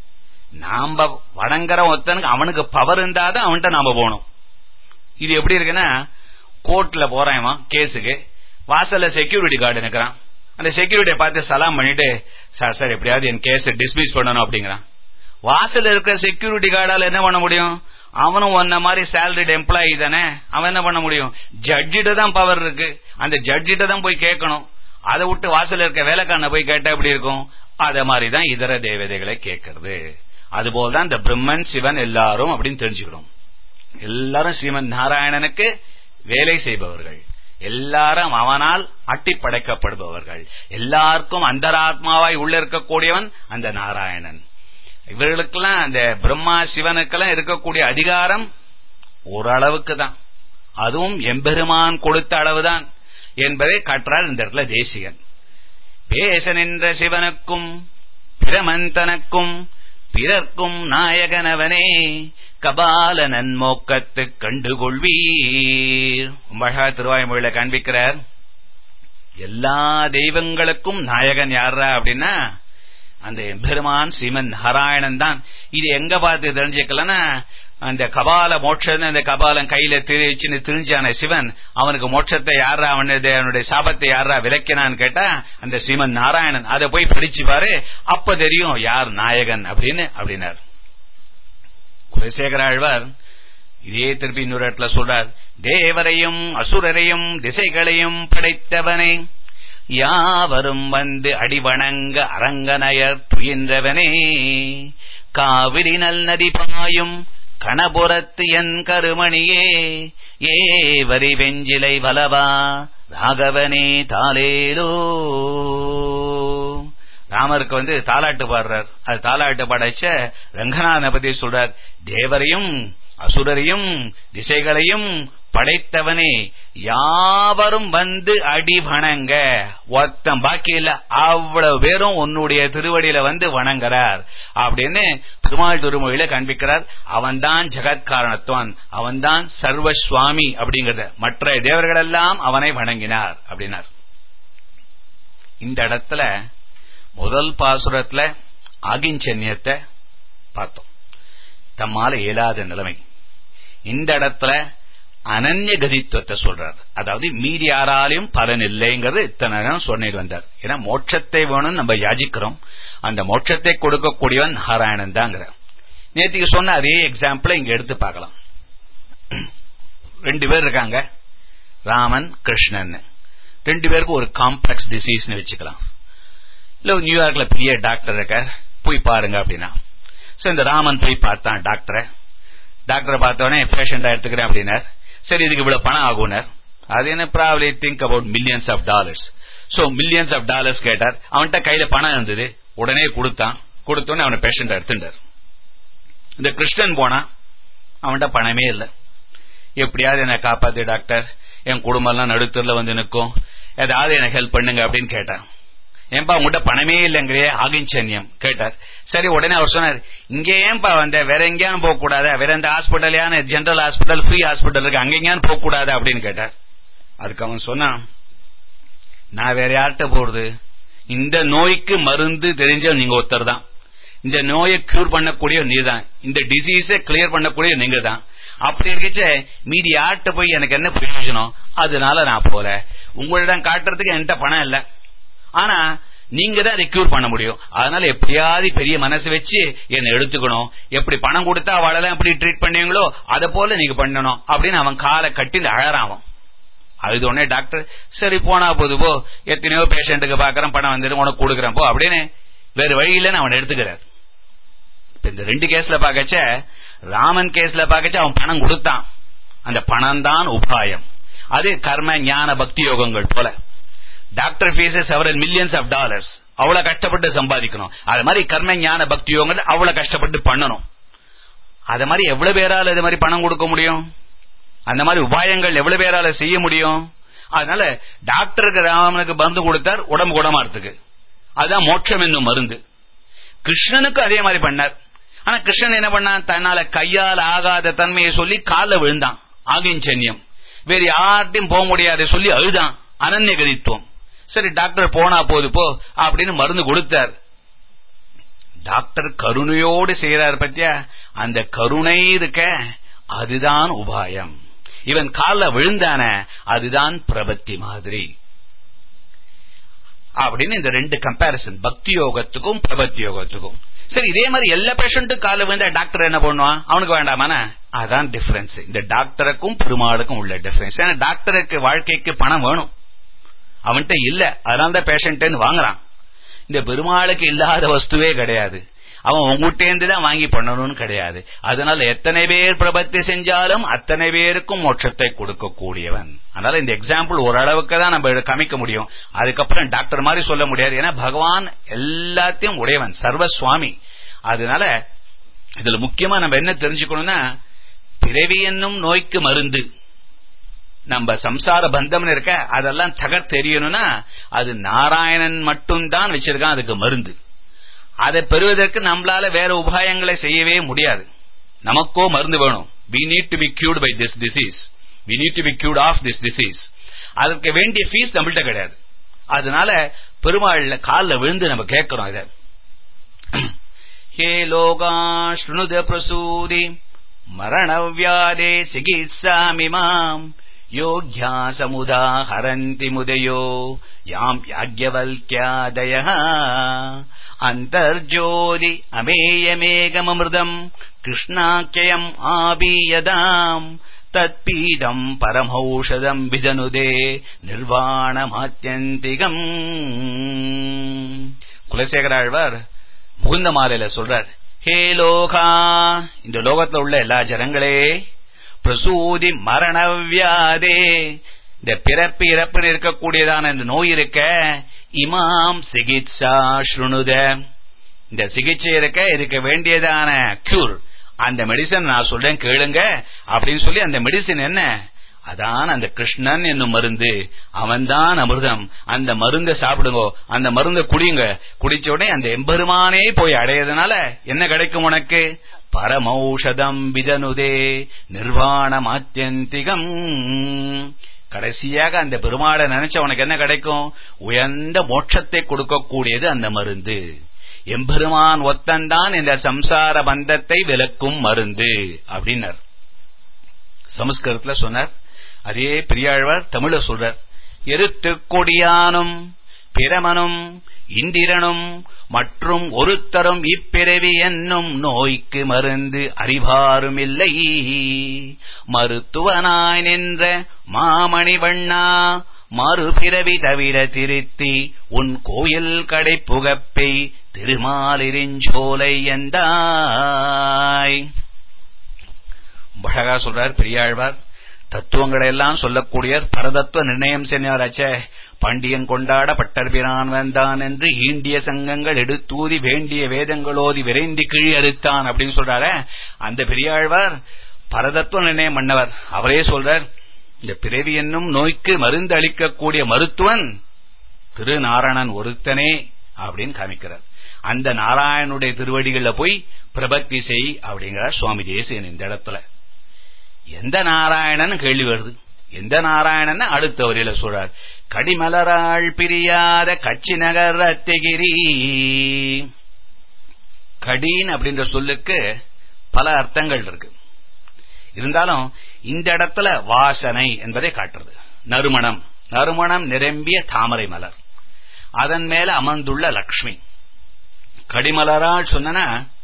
நாம வணங்குற ஒருத்தனுக்கு அவனுக்கு பவர் இருந்தாதான் அவன்கிட்ட நாம போகணும் இது எப்படி இருக்குன்னா கோர்ட்ல போறான் கேஸுக்கு வாசல்ல செக்யூரிட்டி கார்டு நிக்கிறான் அந்த செக்யூரிட்டியை பார்த்து சலாம் பண்ணிட்டு சார் சார் எப்படியாவது என் கேஸ் டிஸ்மிஸ் பண்ணணும் அப்படிங்கிறான் வாசல் இருக்கிற செக்யூரிட்டி கார்டால என்ன பண்ண முடியும் அவனும் ஒன்ன மாதிரி சேலரிட் எம்ப்ளாயி தானே அவன் என்ன பண்ண முடியும் ஜட்ஜிட்ட தான் பவர் இருக்கு அந்த ஜட்ஜிட்ட தான் போய் கேட்கணும் அதை விட்டு வாசல் இருக்க வேலைக்காரனை போய் கேட்டா எப்படி இருக்கும் அத மாதிரிதான் இதர தேவதைகளை கேட்கறது அதுபோல்தான் இந்த பிரம்மன் சிவன் எல்லாரும் அப்படின்னு தெரிஞ்சுக்கணும் எல்லாரும் ஸ்ரீமன் நாராயணனுக்கு வேலை செய்பவர்கள் எல்லாரும் அவனால் அட்டி படைக்கப்படுபவர்கள் எல்லாருக்கும் அந்தராத்மாவாய் உள்ள இருக்கக்கூடியவன் அந்த நாராயணன் இவர்களுக்கெல்லாம் அந்த பிரம்மா சிவனுக்கெல்லாம் இருக்கக்கூடிய அதிகாரம் ஓரளவுக்கு தான் அதுவும் எம்பெருமான் கொடுத்த அளவுதான் என்பதை காட்டுறார் இந்த இடத்துல தேசிகன் பேச நின்ற சிவனுக்கும் பிரமந்தனுக்கும் பிறர்க்கும் நாயகனவனே கபால நன்மோக்கத்து கண்டுகொள்வீர் அழகா திருவாய்மொழியில காண்பிக்கிறார் எல்லா தெய்வங்களுக்கும் நாயகன் யாரா அப்படின்னா அந்த பெருமான் ஸ்ரீமன் நாராயணன் தான் இது எங்க பார்த்து தெரிஞ்சுக்கலன்னா அந்த கபால மோட்சம் அந்த கபாலம் கையில திரிச்சுன்னு திரிஞ்சான சிவன் அவனுக்கு மோட்சத்தை யாரா அவனுடைய அவனுடைய சாபத்தை யாரா விளக்கினான்னு கேட்டா அந்த ஸ்ரீமன் நாராயணன் அதை போய் படிச்சு பாரு அப்ப தெரியும் யார் நாயகன் அப்படின்னு அப்படின்னார் குலசேகர ஆழ்வார் இதே திருப்பி இன்னொரு இடத்துல சொல்றார் தேவரையும் அசுரரையும் திசைகளையும் படைத்தவனே யாவரும் வந்து அடிவணங்க அரங்கனையர் துயின்றவனே காவிரி நல் நதி பாயும் கணபுரத்து என் கருமணியே ஏ வரி வெஞ்சிலை வலவா ராகவனே தாலேலோ ராமருக்கு வந்து தாலாட்டு பாடுறார் அது தாலாட்டு படைச்ச ரங்கநாதனை பத்தி சொல்றார் தேவரையும் அசுரரையும் திசைகளையும் படைத்தவனே யாவரும் வந்து அடி வணங்க ஒத்தம் பாக்கி இல்ல அவ்வளவு பேரும் உன்னுடைய திருவடியில வந்து வணங்குறார் அப்படின்னு பெருமாள் திருமொழியில காண்பிக்கிறார் அவன்தான் ஜெகத்காரணத்துவன் அவன்தான் சர்வஸ்வாமி அப்படிங்கறத மற்ற தேவர்கள் எல்லாம் அவனை வணங்கினார் அப்படின்னார் இந்த இடத்துல முதல் பாசுரத்துல ஆகிஞ்சன்யத்தை பார்த்தோம் தம்மால இயலாத நிலைமை இந்த இடத்துல அனன்ய கதித்துவத்தை சொல்றார் அதாவது மீதி யாராலையும் பலன் இல்லைங்கிறது இத்தனை நேரம் சொன்னிட்டு வந்தார் ஏன்னா மோட்சத்தை வேணும்னு நம்ம யாஜிக்கிறோம் அந்த மோட்சத்தை கொடுக்கக்கூடியவன் நாராயணன் தாங்கிற நேற்றுக்கு சொன்ன அதே எக்ஸாம்பிள இங்க எடுத்து பார்க்கலாம் ரெண்டு பேர் இருக்காங்க ராமன் கிருஷ்ணன் ரெண்டு பேருக்கும் ஒரு காம்ப்ளெக்ஸ் டிசீஸ்னு வச்சுக்கலாம் இல்ல நியூயார்க்ல பெரிய டாக்டர் இருக்க போய் பாருங்க அப்படின்னா சோ இந்த ராமன் போய் பார்த்தான் டாக்டரை டாக்டரை பார்த்தோடனே பேஷண்டா எடுத்துக்கிறேன் அப்படின்னார் சரி இதுக்கு இவ்வளவு பணம் ஆகுனர் அது என்ன probably think about millions of dollars so millions of dollars கேட்டார் அவன்கிட்ட கையில பணம் இருந்தது உடனே கொடுத்தான் கொடுத்தோடனே அவனை பேஷண்ட் எடுத்துட்டார் இந்த கிறிஸ்டன் போனா அவன்கிட்ட பணமே இல்லை எப்படியாவது என்ன காப்பாத்து டாக்டர் என் குடும்பம் எல்லாம் நடுத்தூர்ல வந்து நிற்கும் ஏதாவது எனக்கு ஹெல்ப் பண்ணுங்க அப்படின்னு கேட்டான் ஏன்பா உங்கள்கிட்ட பணமே இல்லைங்கிறியே ஆகிஞ்சன்யம் கேட்டார் சரி உடனே அவர் சொன்னார் இங்க ஏன்பா வந்த வேற எங்கேயானு போக கூடாது வேற எந்த ஹாஸ்பிட்டலையான ஜெனரல் ஹாஸ்பிட்டல் ஃப்ரீ ஹாஸ்பிட்டல் இருக்கு அங்க எங்கேயானு போக கூடாது அப்படின்னு கேட்டார் அதுக்கு அவன் சொன்னான் நான் வேற யார்கிட்ட போறது இந்த நோய்க்கு மருந்து தெரிஞ்ச நீங்க ஒருத்தர் தான் இந்த நோயை கியூர் பண்ணக்கூடிய நீ தான் இந்த டிசீஸை கிளியர் பண்ணக்கூடிய நீங்க தான் அப்படி இருக்கச்ச மீதி யார்கிட்ட போய் எனக்கு என்ன பிரயோஜனம் அதனால நான் போல உங்களிடம் காட்டுறதுக்கு என்கிட்ட பணம் இல்லை ஆனா நீங்க தான் அதை கியூர் பண்ண முடியும் அதனால எப்படியாவது பெரிய மனசு வச்சு என்னை எடுத்துக்கணும் எப்படி பணம் கொடுத்தா அவளெல்லாம் எப்படி ட்ரீட் பண்ணுவீங்களோ அதை போல நீங்க பண்ணணும் அப்படின்னு அவன் காலை கட்டி அழறான் அவன் அது உடனே டாக்டர் சரி போனா போது போ எத்தனையோ பேஷண்ட்டுக்கு பாக்குறேன் பணம் வந்துடும் உனக்கு கொடுக்குறேன் போ அப்படின்னு வேற வழியில அவன் எடுத்துக்கிறார் இந்த ரெண்டு கேஸ்ல பாக்கச்ச ராமன் கேஸ்ல பாக்கச்ச அவன் பணம் கொடுத்தான் அந்த பணம் தான் உபாயம் அது கர்ம ஞான பக்தி யோகங்கள் போல doctor fees several millions of dollars அவ்வளவு கஷ்டப்பட்டு சம்பாதிக்கணும் அது மாதிரி கர்ம ஞான பக்தி யோகங்கள் அவ்வளவு கஷ்டப்பட்டு பண்ணணும் அது மாதிரி எவ்வளவு பேரால இது மாதிரி பணம் கொடுக்க முடியும் அந்த மாதிரி உபாயங்கள் எவ்வளவு பேரால செய்ய முடியும் அதனால டாக்டருக்கு ராமனுக்கு மருந்து கொடுத்தார் உடம்பு குணமாறதுக்கு அதுதான் மோட்சம் என்னும் மருந்து கிருஷ்ணனுக்கு அதே மாதிரி பண்ணார் ஆனா கிருஷ்ணன் என்ன பண்ணான் தன்னால கையால் ஆகாத தன்மையை சொல்லி காலில் விழுந்தான் ஆகிஞ்சன்யம் வேற யார்ட்டையும் போக முடியாத சொல்லி அழுதான் அனன்ய கதித்துவம் சரி டாக்டர் போனா போது போ அப்படின்னு மருந்து கொடுத்தார் டாக்டர் கருணையோடு செய்யறாரு பத்தியா அந்த கருணை இருக்க அதுதான் உபாயம் இவன் காலில் விழுந்தான அதுதான் பிரபத்தி மாதிரி அப்படின்னு இந்த ரெண்டு கம்பாரிசன் பக்தி யோகத்துக்கும் பிரபத்தி யோகத்துக்கும் சரி இதே மாதிரி எல்லா பேஷண்ட்டும் கால விழுந்தா டாக்டர் என்ன பண்ணுவான் அவனுக்கு வேண்டாமானா அதான் டிஃபரன்ஸ் இந்த டாக்டருக்கும் பெருமாளுக்கும் உள்ள டிஃபரன்ஸ் ஏன்னா டாக்டருக்கு வாழ்க்கைக்கு பணம் வேணும் அவன்கிட்ட இல்ல அதனால தான் பேஷண்ட் வாங்குறான் இந்த பெருமாளுக்கு இல்லாத வஸ்துவே கிடையாது அவன் உங்ககிட்டேந்து தான் வாங்கி பண்ணணும்னு கிடையாது அதனால எத்தனை பேர் பிரபத்தி செஞ்சாலும் அத்தனை பேருக்கும் மோட்சத்தை கொடுக்கக்கூடியவன் அதனால இந்த எக்ஸாம்பிள் ஓரளவுக்கு தான் நம்ம கமிக்க முடியும் அதுக்கப்புறம் டாக்டர் மாதிரி சொல்ல முடியாது ஏன்னா பகவான் எல்லாத்தையும் உடையவன் சர்வசுவாமி அதனால இதுல முக்கியமா நம்ம என்ன தெரிஞ்சுக்கணும்னா பிறவி என்னும் நோய்க்கு மருந்து நம்ம சம்சார பந்தம் இருக்க அதெல்லாம் தகர் தெரியணும்னா அது நாராயணன் மட்டும்தான் வச்சிருக்கான் அதுக்கு மருந்து அதை பெறுவதற்கு நம்மளால வேற உபாயங்களை செய்யவே முடியாது நமக்கோ மருந்து வேணும் we need to be cured by this disease we need to be cured of this disease அதுக்கு வேண்டிய ஃபீஸ் நம்மள்ட்ட கிடையாது அதனால பெருமாள் காலில் விழுந்து நம்ம கேட்கிறோம் இத ஹே லோகா ஸ்ருணுத பிரசூதி மரணவியாதே சிகித்சாமி மாம் योग्या समुदाहरन्ति मुदयो याम् याज्ञवल्क्यादयः अन्तर्ज्योति अमेयमेकममृतम् कृष्णाख्ययम् आबीयदाम् தத்பீதம் பரமௌஷதம் விதனுதே நிர்வாணமாத்தியந்திகம் குலசேகராழ்வார் முகுந்த மாலையில சொல்றார் ஹே லோகா இந்த லோகத்துல உள்ள எல்லா ஜனங்களே பிரசூதி மரணவியாதே இந்த பிறப்பு இறப்பு இருக்கக்கூடியதான இந்த நோய் இருக்க இமாம் சிகிச்சா ஸ்ருணுத இந்த சிகிச்சை இருக்க இருக்க வேண்டியதான கியூர் அந்த மெடிசன் நான் சொல்றேன் கேளுங்க அப்படின்னு சொல்லி அந்த மெடிசன் என்ன அதான் அந்த கிருஷ்ணன் என்னும் மருந்து அவன்தான் அமிர்தம் அந்த மருந்தை சாப்பிடுங்க அந்த மருந்தை குடியுங்க குடிச்ச உடனே அந்த எம்பெருமானே போய் அடையதுனால என்ன கிடைக்கும் உனக்கு பரமௌஷதம் விதனுதே நிர்வாணம் ஆத்தியந்திகம் கடைசியாக அந்த பெருமாளை நினைச்ச உனக்கு என்ன கிடைக்கும் உயர்ந்த மோட்சத்தை கொடுக்கக்கூடியது அந்த மருந்து எம்பெருமான் ஒத்தந்தான் இந்த சம்சார பந்தத்தை விலக்கும் மருந்து அப்படின்னர் சமஸ்கிருதத்துல சொன்னார் அதே பெரியாழ்வார் தமிழ சொல்றார் எருத்து கொடியானும் பிரமனும் இந்திரனும் மற்றும் ஒருத்தரும் இப்பிறவி என்னும் நோய்க்கு மருந்து அறிவாரும் இல்லை மருத்துவனாய் நின்ற மாமணி வண்ணா மறுபிறவி தவிர திருத்தி உன் கோயில் கடை புகப்பை திருமாலிரிஞ்சோலை எந்தாய் அழகா சொல்றார் பெரியாழ்வார் தத்துவங்களை எல்லாம் சொல்லக்கூடிய பரதத்துவ நிர்ணயம் செஞ்சாராச்சே பாண்டியன் கொண்டாட பட்டர்பிரான் வந்தான் என்று ஈண்டிய சங்கங்கள் எடுத்தூதி வேண்டிய வேதங்களோதி விரைந்தி கிழி அறுத்தான் அப்படின்னு சொல்றாரு அந்த பெரியாழ்வார் பரதத்துவ நிர்ணயம் பண்ணவர் அவரே சொல்றார் இந்த பிறவி என்னும் நோய்க்கு மருந்து அளிக்கக்கூடிய மருத்துவன் திருநாராயணன் ஒருத்தனே அப்படின்னு காமிக்கிறார் அந்த நாராயணனுடைய திருவடிகள்ல போய் பிரபத்தி செய் அப்படிங்கிறார் சுவாமி தேசியன் இந்த இடத்துல எந்த நாராயணன் கேள்வி வருது எந்த நாராயணன் அடுத்த வரியில சொல்றார் கடிமலராள் பிரியாத கட்சி நகர் அத்திகிரி கடின் அப்படின்ற சொல்லுக்கு பல அர்த்தங்கள் இருக்கு இருந்தாலும் இந்த இடத்துல வாசனை என்பதை காட்டுறது நறுமணம் நறுமணம் நிரம்பிய தாமரை மலர் அதன் மேல அமர்ந்துள்ள லக்ஷ்மி கடிமலரால் சொன்ன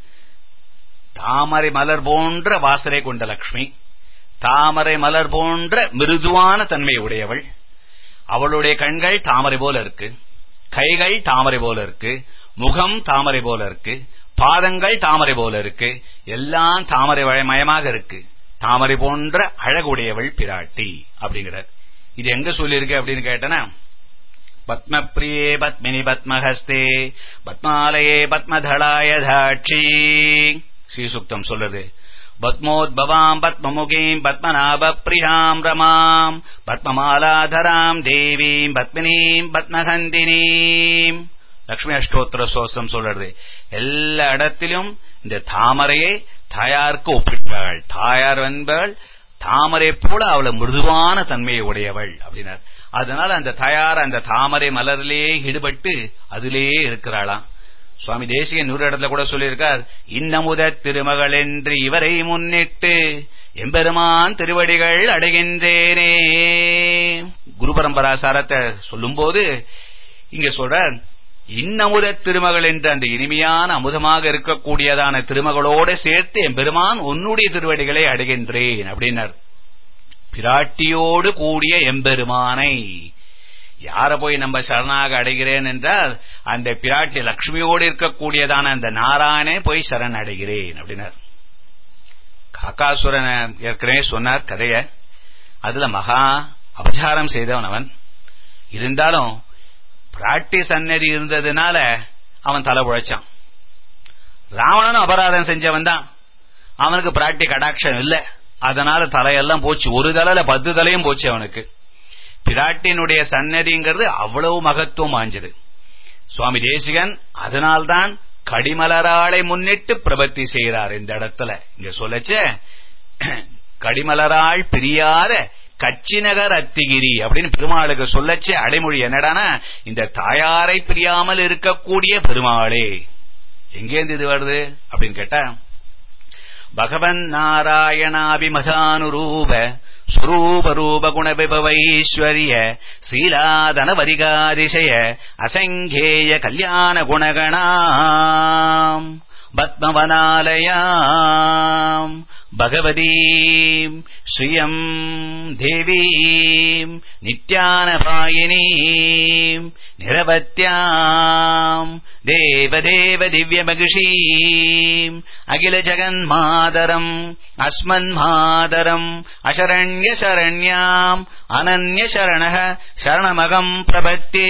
தாமரை மலர் போன்ற வாசனை கொண்ட லக்ஷ்மி தாமரை மலர் போன்ற மிருதுவான தன்மை உடையவள் அவளுடைய கண்கள் தாமரை போல இருக்கு கைகள் தாமரை போல இருக்கு முகம் தாமரை போல இருக்கு பாதங்கள் தாமரை போல இருக்கு எல்லாம் தாமரை மயமாக இருக்கு தாமரை போன்ற அழகுடையவள் பிராட்டி அப்படிங்கிறார் இது எங்க சொல்லியிருக்கு அப்படின்னு கேட்டனா பத்மப்பிரியே பத்மினி பத்மஹஸ்தே பத்மாலயே பத்மதளாய தாட்சி ஸ்ரீசுக்தம் சொல்லுது பத்மோத்பவாம் பத்மமுகீம் பத்மநாப பிரியாம் ரமாம் பத்மமாலாதராம் தேவீம் பத்மினீம் பத்மகந்தினீம் லக்ஷ்மி அஷ்டோத்திர சோஸ்திரம் சொல்றது எல்லா இடத்திலும் இந்த தாமரையை தாயாருக்கு ஒப்பிட்டாள் தாயார் என்பவள் தாமரை போல அவளை மிருதுவான தன்மையை உடையவள் அப்படின்னார் அதனால அந்த தாயார் அந்த தாமரை மலரிலேயே ஈடுபட்டு அதிலேயே இருக்கிறாளாம் சுவாமி தேசிய நூறு இடத்துல கூட சொல்லியிருக்கார் இன்னமுத திருமகள் என்று இவரை முன்னிட்டு எம்பெருமான் திருவடிகள் அடைகின்றேனே குரு பரம்பராசாரத்தை சொல்லும் போது இங்க சொல்றார் இன்னமுத திருமகள் என்று அந்த இனிமையான அமுதமாக இருக்கக்கூடியதான திருமகளோட சேர்த்து என் பெருமான் உன்னுடைய திருவடிகளை அடைகின்றேன் அப்படின்னார் பிராட்டியோடு கூடிய எம்பெருமானை யார போய் நம்ம சரணாக அடைகிறேன் என்றால் அந்த பிராட்டி லட்சுமியோடு இருக்கக்கூடியதான அந்த நாராயணே போய் சரண் அடைகிறேன் அப்படின்னார் காக்காசுரன் ஏற்கனவே சொன்னார் கதைய அதுல மகா அபச்சாரம் செய்தவன் அவன் இருந்தாலும் பிராட்டி சன்னதி இருந்ததுனால அவன் தலை உழைச்சான் ராவணனும் அபராதம் செஞ்சவன் தான் அவனுக்கு பிராட்டி கடாட்சம் இல்ல அதனால தலையெல்லாம் போச்சு ஒரு தலையில பத்து தலையும் போச்சு அவனுக்கு பிராட்டினுடைய சன்னதிங்கிறது அவ்வளவு மகத்துவம் வாஞ்சது சுவாமி தேசிகன் அதனால்தான் கடிமலராளை முன்னிட்டு பிரபத்தி செய்கிறார் இந்த இடத்துல இங்க சொல்லச்ச கடிமலராள் பிரியாத கச்சிநகர் அத்திகிரி அப்படின்னு பெருமாளுக்கு சொல்லச்சே அடைமொழி என்னடானா இந்த தாயாரை பிரியாமல் இருக்கக்கூடிய பெருமாளே எங்கேருந்து இது வருது அப்படின்னு கேட்டா பகவன் நாராயணாபிமதானுரூப ஸ்வரூப ரூப குண விபவைஸ்வரிய சீலாதன வரிகாதிசய அசங்கேய கல்யாண குணகணாம் பத்மவனாலயாம் பகவதீம் ஸ்ரீயம் தேவீம் நித்யானபாயினீம் நிரவத்யாம் தேவதேவ திவ்யமகிஷீம் அகில ஜகன்மாதரம் அஸ்மன்மாதரம் அசரண்ய சரண்யாம் அனன்ய சரண சரணமகம் பிரபத்தே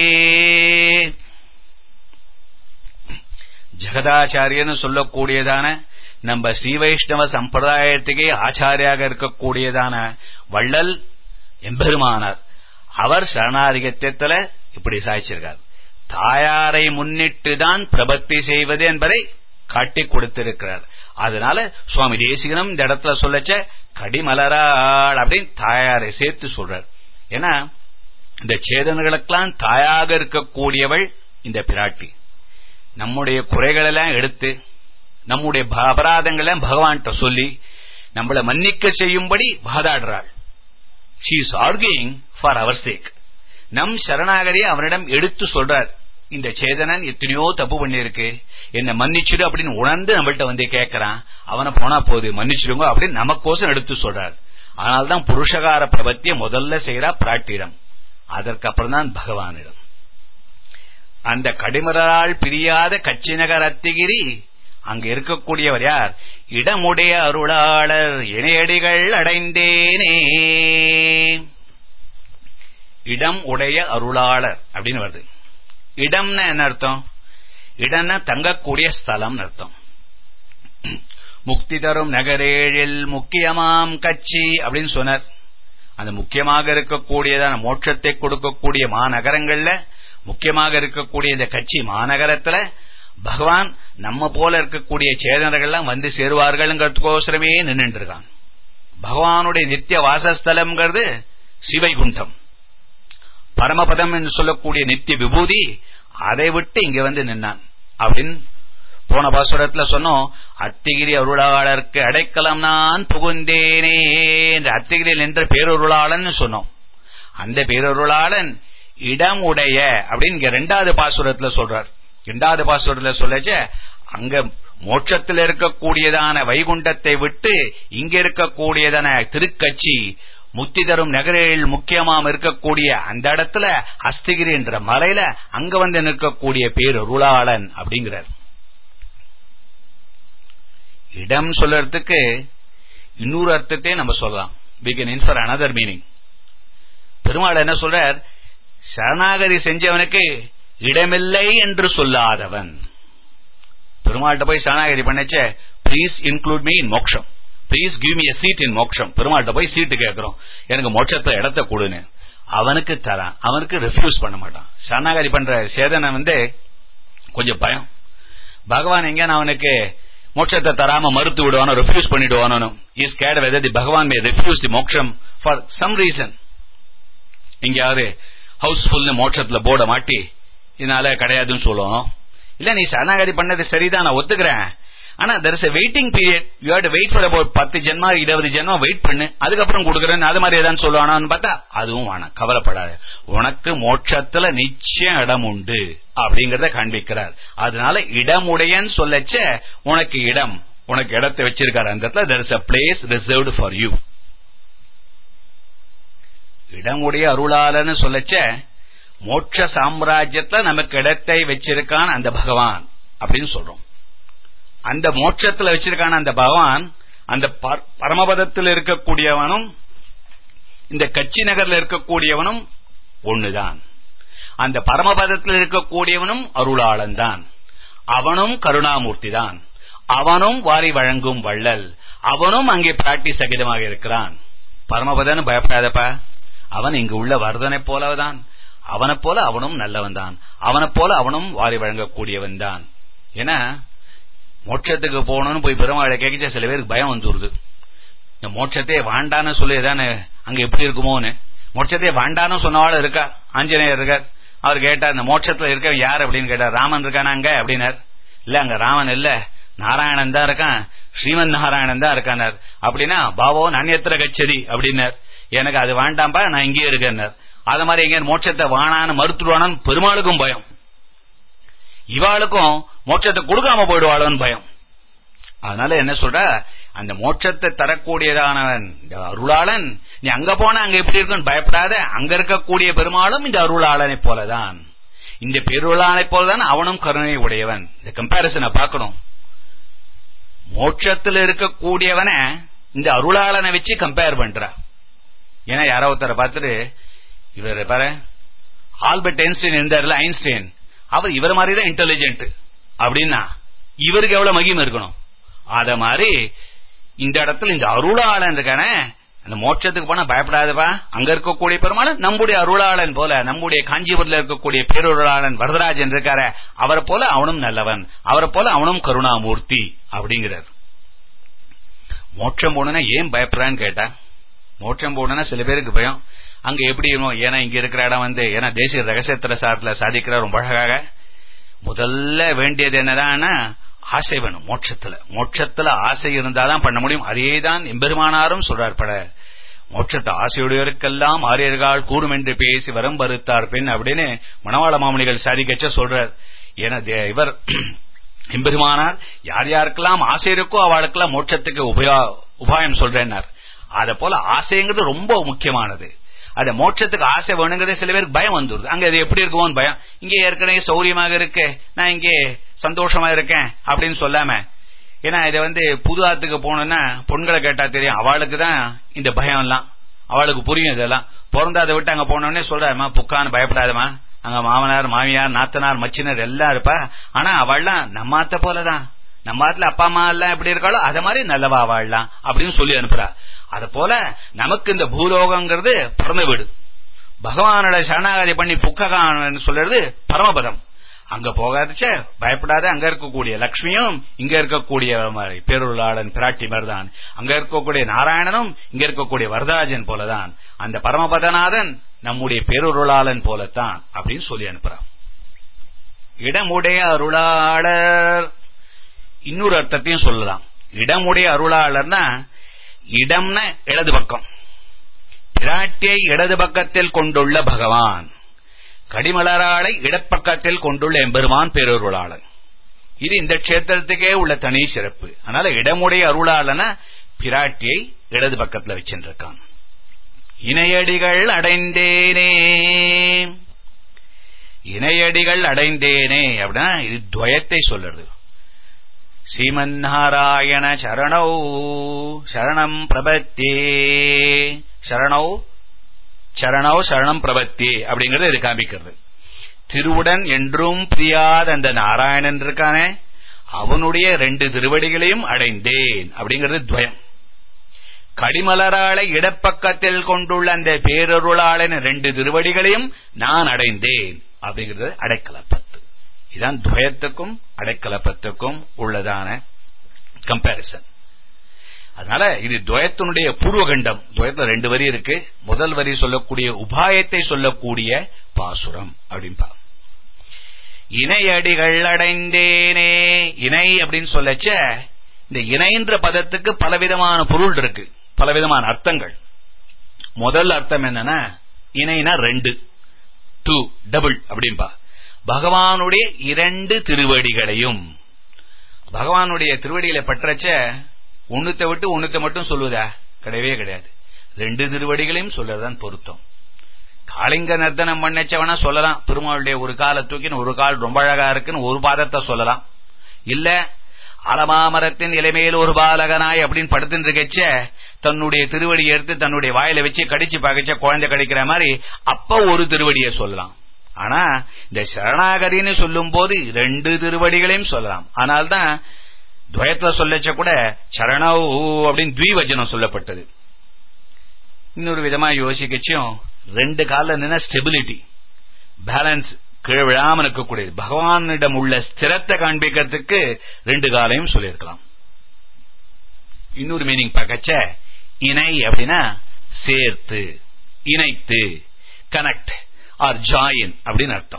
ஜெகதாச்சாரியன்னு சொல்லக்கூடியதான நம்ம ஸ்ரீ வைஷ்ணவ சம்பிரதாயத்துக்கே ஆச்சாரியாக இருக்கக்கூடியதான வள்ளல் எம்பெருமானார் அவர் சரணாதிகத்தியத்துல இப்படி சாய்ச்சிருக்கார் தாயாரை முன்னிட்டு தான் பிரபத்தி செய்வது என்பதை காட்டி கொடுத்திருக்கிறார் அதனால சுவாமி தேசிகனும் இந்த இடத்துல சொல்லச்ச கடிமலராள் அப்படின்னு தாயாரை சேர்த்து சொல்றார் ஏன்னா இந்த சேதன்களுக்கெல்லாம் தாயாக இருக்கக்கூடியவள் இந்த பிராட்டி நம்முடைய குறைகளெல்லாம் எடுத்து நம்முடைய அபராதங்களை பகவான்கிட்ட சொல்லி நம்மளை மன்னிக்க செய்யும்படி வாதாடுறாள் she is arguing for our sake நம் சரணாகரியை அவனிடம் எடுத்து சொல்றார் இந்த சேதனன் எத்தனையோ தப்பு பண்ணிருக்கு என்ன மன்னிச்சிடு அப்படின்னு உணர்ந்து நம்மள்ட்ட வந்து கேட்கறான் அவனை போனா போது மன்னிச்சிடுங்க அப்படின்னு நமக்கோசம் எடுத்து சொல்றார் அதனால்தான் புருஷகார பிரபத்திய முதல்ல செய்யறா பிராட்டிடம் அதற்கப்புறம் தான் பகவானிடம் அந்த கடிமரால் பிரியாத கச்சிநகர் அத்திகிரி அங்க இருக்கக்கூடியவர் யார் இடமுடைய அருளாளர் இணையடிகள் அடைந்தேனே இடம் உடைய அருளாளர் அப்படின்னு வருது இடம்னா என்ன அர்த்தம் இடம்னா தங்கக்கூடிய ஸ்தலம் அர்த்தம் முக்தி தரும் நகரேழில் முக்கியமாம் கட்சி அப்படின்னு சொன்னார் அந்த முக்கியமாக இருக்கக்கூடியதான மோட்சத்தை கொடுக்கக்கூடிய மாநகரங்கள்ல முக்கியமாக இருக்கக்கூடிய இந்த கட்சி மாநகரத்துல பகவான் நம்ம போல இருக்கக்கூடிய சேதனர்கள்லாம் வந்து சேருவார்கள்ங்கிறதுக்கோசரமே நின்றுட்டு இருக்கான் பகவானுடைய நித்திய வாசஸ்தலம்ங்கிறது சிவைகுண்டம் பரமபதம் என்று சொல்லக்கூடிய நித்திய விபூதி அதை விட்டு இங்க வந்து நின்னான் அப்படின்னு போன பாசுரத்துல சொன்னோம் அத்திகிரி அருளாளருக்கு அடைக்கலம் நான் புகுந்தேனே என்ற அத்திகிரியில் நின்ற பேரொருளாளன் சொன்னோம் அந்த பேரொருளாளன் இடம் உடைய அப்படின்னு இங்க ரெண்டாவது பாசுரத்துல சொல்றார் ரெண்டாவது பாசுரத்துல சொல்லச்ச அங்க மோட்சத்தில் இருக்கக்கூடியதான வைகுண்டத்தை விட்டு இங்க இருக்கக்கூடியதான திருக்கட்சி முக்தி தரும் நகரில் முக்கியமாம் இருக்கக்கூடிய அந்த இடத்துல அஸ்திகிரி என்ற மலையில அங்க வந்து நிற்கக்கூடிய பேர் அருளாளன் அப்படிங்கிறார் இடம் சொல்றதுக்கு இன்னொரு அர்த்தத்தை நம்ம சொல்லலாம் we can infer another meaning பெருமாள் என்ன சொல்றார் சரணாகதி செஞ்சவனுக்கு இடமில்லை என்று சொல்லாதவன் பெருமாள்கிட்ட போய் சரணாகதி பண்ணச்ச please include me in moksham please give me seat in moksham பெருமாள்கிட்ட போய் சீட்டு கேட்கிறோம் எனக்கு மோட்சத்துல இடத்த கொடுன்னு அவனுக்கு தரான் அவனுக்கு ரெஃப்யூஸ் பண்ண மாட்டான் சரணாகதி பண்ற சேதனை வந்து கொஞ்சம் பயம் பகவான் எங்க அவனுக்கு மோட்சத்தை தராம மறுத்து விடுவானோ ரெஃப்யூஸ் பண்ணிடுவானோ இஸ் கேட் whether the Bhagavan may refuse தி மோக்ஷம் ஃபார் சம் ரீசன் எங்கேயாவது ஹவுஸ்ஃபுல்னு மோட்சத்துல போர்டை மாட்டி இதனால கிடையாதுன்னு சொல்லுவோம் இல்ல நீ சரணாகதி பண்ணது சரிதான் நான் ஒத்துக்கிறேன் ஆனா there is waiting period you had wait for about பத்து ஜென்மா இருபது ஜென்மா வெயிட் பண்ணு அதுக்கப்புறம் கொடுக்குறேன்னு அது மாதிரி ஏதாவது சொல்லுவானான்னு பார்த்தா அதுவும் வேணாம் கவலைப்படாது உனக்கு மோட்சத்துல நிச்சயம் இடம் உண்டு அப்படிங்கறத காண்பிக்கிறார் அதனால இடமுடையன்னு சொல்லச்ச உனக்கு இடம் உனக்கு இடத்தை வச்சிருக்காரு அந்த இடத்துல there is a place reserved for you இடமுடைய அருளாளன்னு சொல்லச்ச மோட்ச சாம்ராஜ்யத்துல நமக்கு இடத்தை வச்சிருக்கான் அந்த பகவான் அப்படின்னு சொல்றோம் அந்த மோட்சத்துல வச்சிருக்கான அந்த பகவான் அந்த பரமபதத்தில் இருக்கக்கூடியவனும் இந்த கட்சி நகர்ல இருக்கக்கூடியவனும் ஒண்ணுதான் அந்த பரமபதத்தில் இருக்கக்கூடியவனும் அருளாளன் தான் அவனும் கருணாமூர்த்தி தான் அவனும் வாரி வழங்கும் வள்ளல் அவனும் அங்கே பிராட்டி சகிதமாக இருக்கிறான் பரமபதன் பயப்படாதப்பா அவன் இங்கு உள்ள வரதனை போலதான் அவனைப் போல அவனும் நல்லவன் தான் அவனைப் போல அவனும் வாரி வழங்கக்கூடியவன் தான் ஏன்னா மோட்சத்துக்கு போகணும்னு போய் பெருமாளை கேட்க சில பேருக்கு பயம் வந்துருது இந்த மோட்சத்தையே வாண்டான்னு சொல்லி தானே அங்க எப்படி இருக்குமோன்னு மோட்சத்தையே வாண்டான்னு சொன்னவாள் இருக்கா ஆஞ்சநேயர் இருக்கார் அவர் கேட்டார் இந்த மோட்சத்துல இருக்க யார் அப்படின்னு கேட்டார் ராமன் இருக்கானா அங்க அப்படின்னார் இல்ல அங்க ராமன் இல்ல நாராயணன் தான் இருக்கான் ஸ்ரீமன் நாராயணன் தான் இருக்கானார் அப்படின்னா பாவோ நன்யத்திர கச்சதி அப்படின்னார் எனக்கு அது வேண்டாம்பா நான் இங்கேயே இருக்கேன்னார் அது மாதிரி எங்க மோட்சத்தை வானான்னு மறுத்துடுவானு பெருமாளுக்கும் பயம் இவாளுக்கும் மோட்சத்தை கொடுக்காம போயிடுவாளோன்னு பயம் அதனால என்ன சொல்ற அந்த மோட்சத்தை தரக்கூடியதானவன் இந்த அருளாளன் நீ அங்க போனா அங்க எப்படி இருக்குன்னு பயப்படாத அங்க இருக்கக்கூடிய பெருமாளும் இந்த அருளாளனை போலதான் இந்த பெருளாளனை போலதான் அவனும் கருணை உடையவன் இந்த கம்பாரிசனை பார்க்கணும் மோட்சத்தில் இருக்கக்கூடியவன இந்த அருளாளனை வச்சு கம்பேர் பண்றா ஏன்னா யாரோ ஒருத்தரை பார்த்துட்டு இவர் பாரு ஆல்பர்ட் ஐன்ஸ்டைன் இருந்தார்ல ஐன்ஸ்டைன் அவர் இவர் மாதிரி தான் இன்டெலிஜென்ட் அப்படின்னா இவருக்கு எவ்வளவு மகிமை இருக்கணும் அத மாதிரி இந்த இடத்துல இந்த அருளாளன் இருக்கானே அந்த மோட்சத்துக்கு போனா பயப்படாதப்பா அங்க இருக்கக்கூடிய பெருமாள் நம்முடைய அருளாளன் போல நம்முடைய காஞ்சிபுரத்தில் இருக்கக்கூடிய பேரருளாளன் வரதராஜன் இருக்கார அவரை போல அவனும் நல்லவன் அவரை போல அவனும் கருணாமூர்த்தி அப்படிங்கிறார் மோட்சம் போனா ஏன் பயப்படுறான்னு கேட்டா மோட்சம் போனா சில பேருக்கு பயம் அங்க எப்படி இருக்கும் ஏன்னா இங்க இருக்கிற இடம் வந்து ஏன்னா தேசிய ரகசியத்திர சாரத்துல சாதிக்கிற ரொம்ப அழகாக முதல்ல வேண்டியது என்னதான்னா ஆசை வேணும் மோட்சத்துல மோட்சத்துல ஆசை இருந்தாதான் பண்ண முடியும் அதேதான் எம்பெருமானாரும் சொல்றார் பட மோட்சத்தை ஆசையுடையவருக்கெல்லாம் ஆரியர்கள் கூறும் என்று பேசி வரம் பருத்தார் பெண் அப்படின்னு மணவாள மாமணிகள் சாதிக்கச்ச சொல்றார் என தே- இவர் எம்பெருமானார் யார் யாருக்கெல்லாம் ஆசை இருக்கோ அவளுக்கெல்லாம் மோட்சத்துக்கு உபயா உபாயம் சொல்றேன்னார் அத போல ஆசைங்கிறது ரொம்ப முக்கியமானது அந்த மோட்சத்துக்கு ஆசை வேணுங்கிறது சில பேருக்கு பயம் வந்துருது அங்க அது எப்படி இருக்குமோன்னு பயம் இங்கே ஏற்கனவே சௌரியமாக இருக்கு நான் இங்கே சந்தோஷமா இருக்கேன் அப்படின்னு சொல்லாம ஏன்னா இதை வந்து புது ஆத்துக்கு போனோம்னா பொண்களை கேட்டா தெரியும் அவளுக்கு தான் இந்த பயம் எல்லாம் அவளுக்கு புரியும் இதெல்லாம் பிறந்தாத விட்டு அங்க போனோடனே சொல்றாருமா புக்கான்னு பயப்படாதமா அங்க மாமனார் மாமியார் நாத்தனார் மச்சினர் எல்லாம் இருப்பா ஆனா அவள்லாம் நம்ம ஆத்த போலதான் நம்ம ஆத்துல அப்பா அம்மா எல்லாம் எப்படி இருக்காளோ அத மாதிரி நல்லவா வாழலாம் அப்படின்னு சொல்லி அனுப்புறா அத போல நமக்கு இந்த பூலோகங்கிறது பிறந்த வீடு பகவானோட சரணாகதி பண்ணி புக்ககான்னு சொல்றது பரமபதம் அங்க போகாதச்ச பயப்படாத அங்க இருக்கக்கூடிய லக்ஷ்மியும் இங்க இருக்கக்கூடிய மாதிரி பேருளாளன் பிராட்டி மாதிரிதான் அங்க இருக்கக்கூடிய நாராயணனும் இங்க இருக்கக்கூடிய வரதராஜன் போலதான் அந்த பரமபதநாதன் நம்முடைய பேருருளாளன் போலத்தான் அப்படின்னு சொல்லி அனுப்புறான் இடமுடைய அருளாளர் இன்னொரு அர்த்தத்தையும் சொல்லலாம் இடமுடைய அருளாளர்னா இடம்னா இடது பக்கம் பிராட்டியை இடது பக்கத்தில் கொண்டுள்ள பகவான் கடிமலராளை இடப்பக்கத்தில் கொண்டுள்ள எம்பெருமான் பேரொருளாளன் இது இந்த கஷேத்திரத்துக்கே உள்ள தனி சிறப்பு அதனால இடமுடைய அருளாளன பிராட்டியை இடது பக்கத்துல வச்சிருக்கான் இணையடிகள் அடைந்தேனே இணையடிகள் அடைந்தேனே அப்படின்னா இது துவயத்தை சொல்றது ஸ்ரீமன்னாராயண சரணௌ சரணம் பிரபத்தே சரணௌ சரணௌ சரணம் பிரபத்தி அப்படிங்கறது இது காமிக்கிறது திருவுடன் என்றும் பிரியாத அந்த நாராயணன் இருக்கானே அவனுடைய ரெண்டு திருவடிகளையும் அடைந்தேன் அப்படிங்கிறது துவயம் கடிமலராளை இடப்பக்கத்தில் கொண்டுள்ள அந்த பேரருளாளன் ரெண்டு திருவடிகளையும் நான் அடைந்தேன் அப்படிங்கிறது அடைக்கலப்பத்து இதான் துவயத்துக்கும் அடைக்கலப்பத்துக்கும் உள்ளதான கம்பாரிசன் அதனால இது துவயத்தினுடைய பூர்வகண்டம் துவயத்துல ரெண்டு வரி இருக்கு முதல் வரி சொல்லக்கூடிய உபாயத்தை சொல்லக்கூடிய பாசுரம் அப்படின்பா இணையடிகள் அடைந்தேனே இணை அப்படின்னு சொல்லச்ச இந்த இணைன்ற பதத்துக்கு பலவிதமான பொருள் இருக்கு பலவிதமான அர்த்தங்கள் முதல் அர்த்தம் என்னன்னா இணைனா ரெண்டு டூ டபுள் அப்படின்பா பகவானுடைய இரண்டு திருவடிகளையும் பகவானுடைய திருவடிகளை பற்றச்ச ஒண்ணுத்தை விட்டு ஒண்ணுத்தை மட்டும் சொல்லுவதா கிடையவே கிடையாது ரெண்டு திருவடிகளையும் சொல்லதான் பொருத்தம் காளிங்க நர்த்தனம் பண்ணச்சவனா சொல்லலாம் பெருமாளுடைய ஒரு காலை தூக்கின்னு ஒரு கால் ரொம்ப அழகா இருக்குன்னு ஒரு பாதத்தை சொல்லலாம் இல்ல அலமாமரத்தின் இலைமையில் ஒரு பாலகனாய் அப்படின்னு படுத்துட்டு இருக்கச்ச தன்னுடைய திருவடியை எடுத்து தன்னுடைய வாயில வச்சு கடிச்சு பகைச்ச குழந்தை கடிக்கிற மாதிரி அப்ப ஒரு திருவடியை சொல்லலாம் ஆனா இந்த சரணாகதின்னு சொல்லும் போது ரெண்டு திருவடிகளையும் சொல்லலாம் ஆனால்தான் துவயத்துல சொல்லச்ச கூட சரணவ் அப்படின்னு த்விவச்சனம் சொல்லப்பட்டது இன்னொரு விதமா யோசிக்கச்சும் ரெண்டு காலில் நின்ன ஸ்டெபிலிட்டி பேலன்ஸ் கீழே விழாம இருக்கக்கூடியது பகவானிடம் உள்ள ஸ்திரத்தை காண்பிக்கிறதுக்கு ரெண்டு காலையும் சொல்லியிருக்கலாம் இன்னொரு மீனிங் பார்க்கச்ச இணை அப்படின்னா சேர்த்து இணைத்து கனெக்ட் ஆர் ஜாயின் அப்படின்னு அர்த்தம்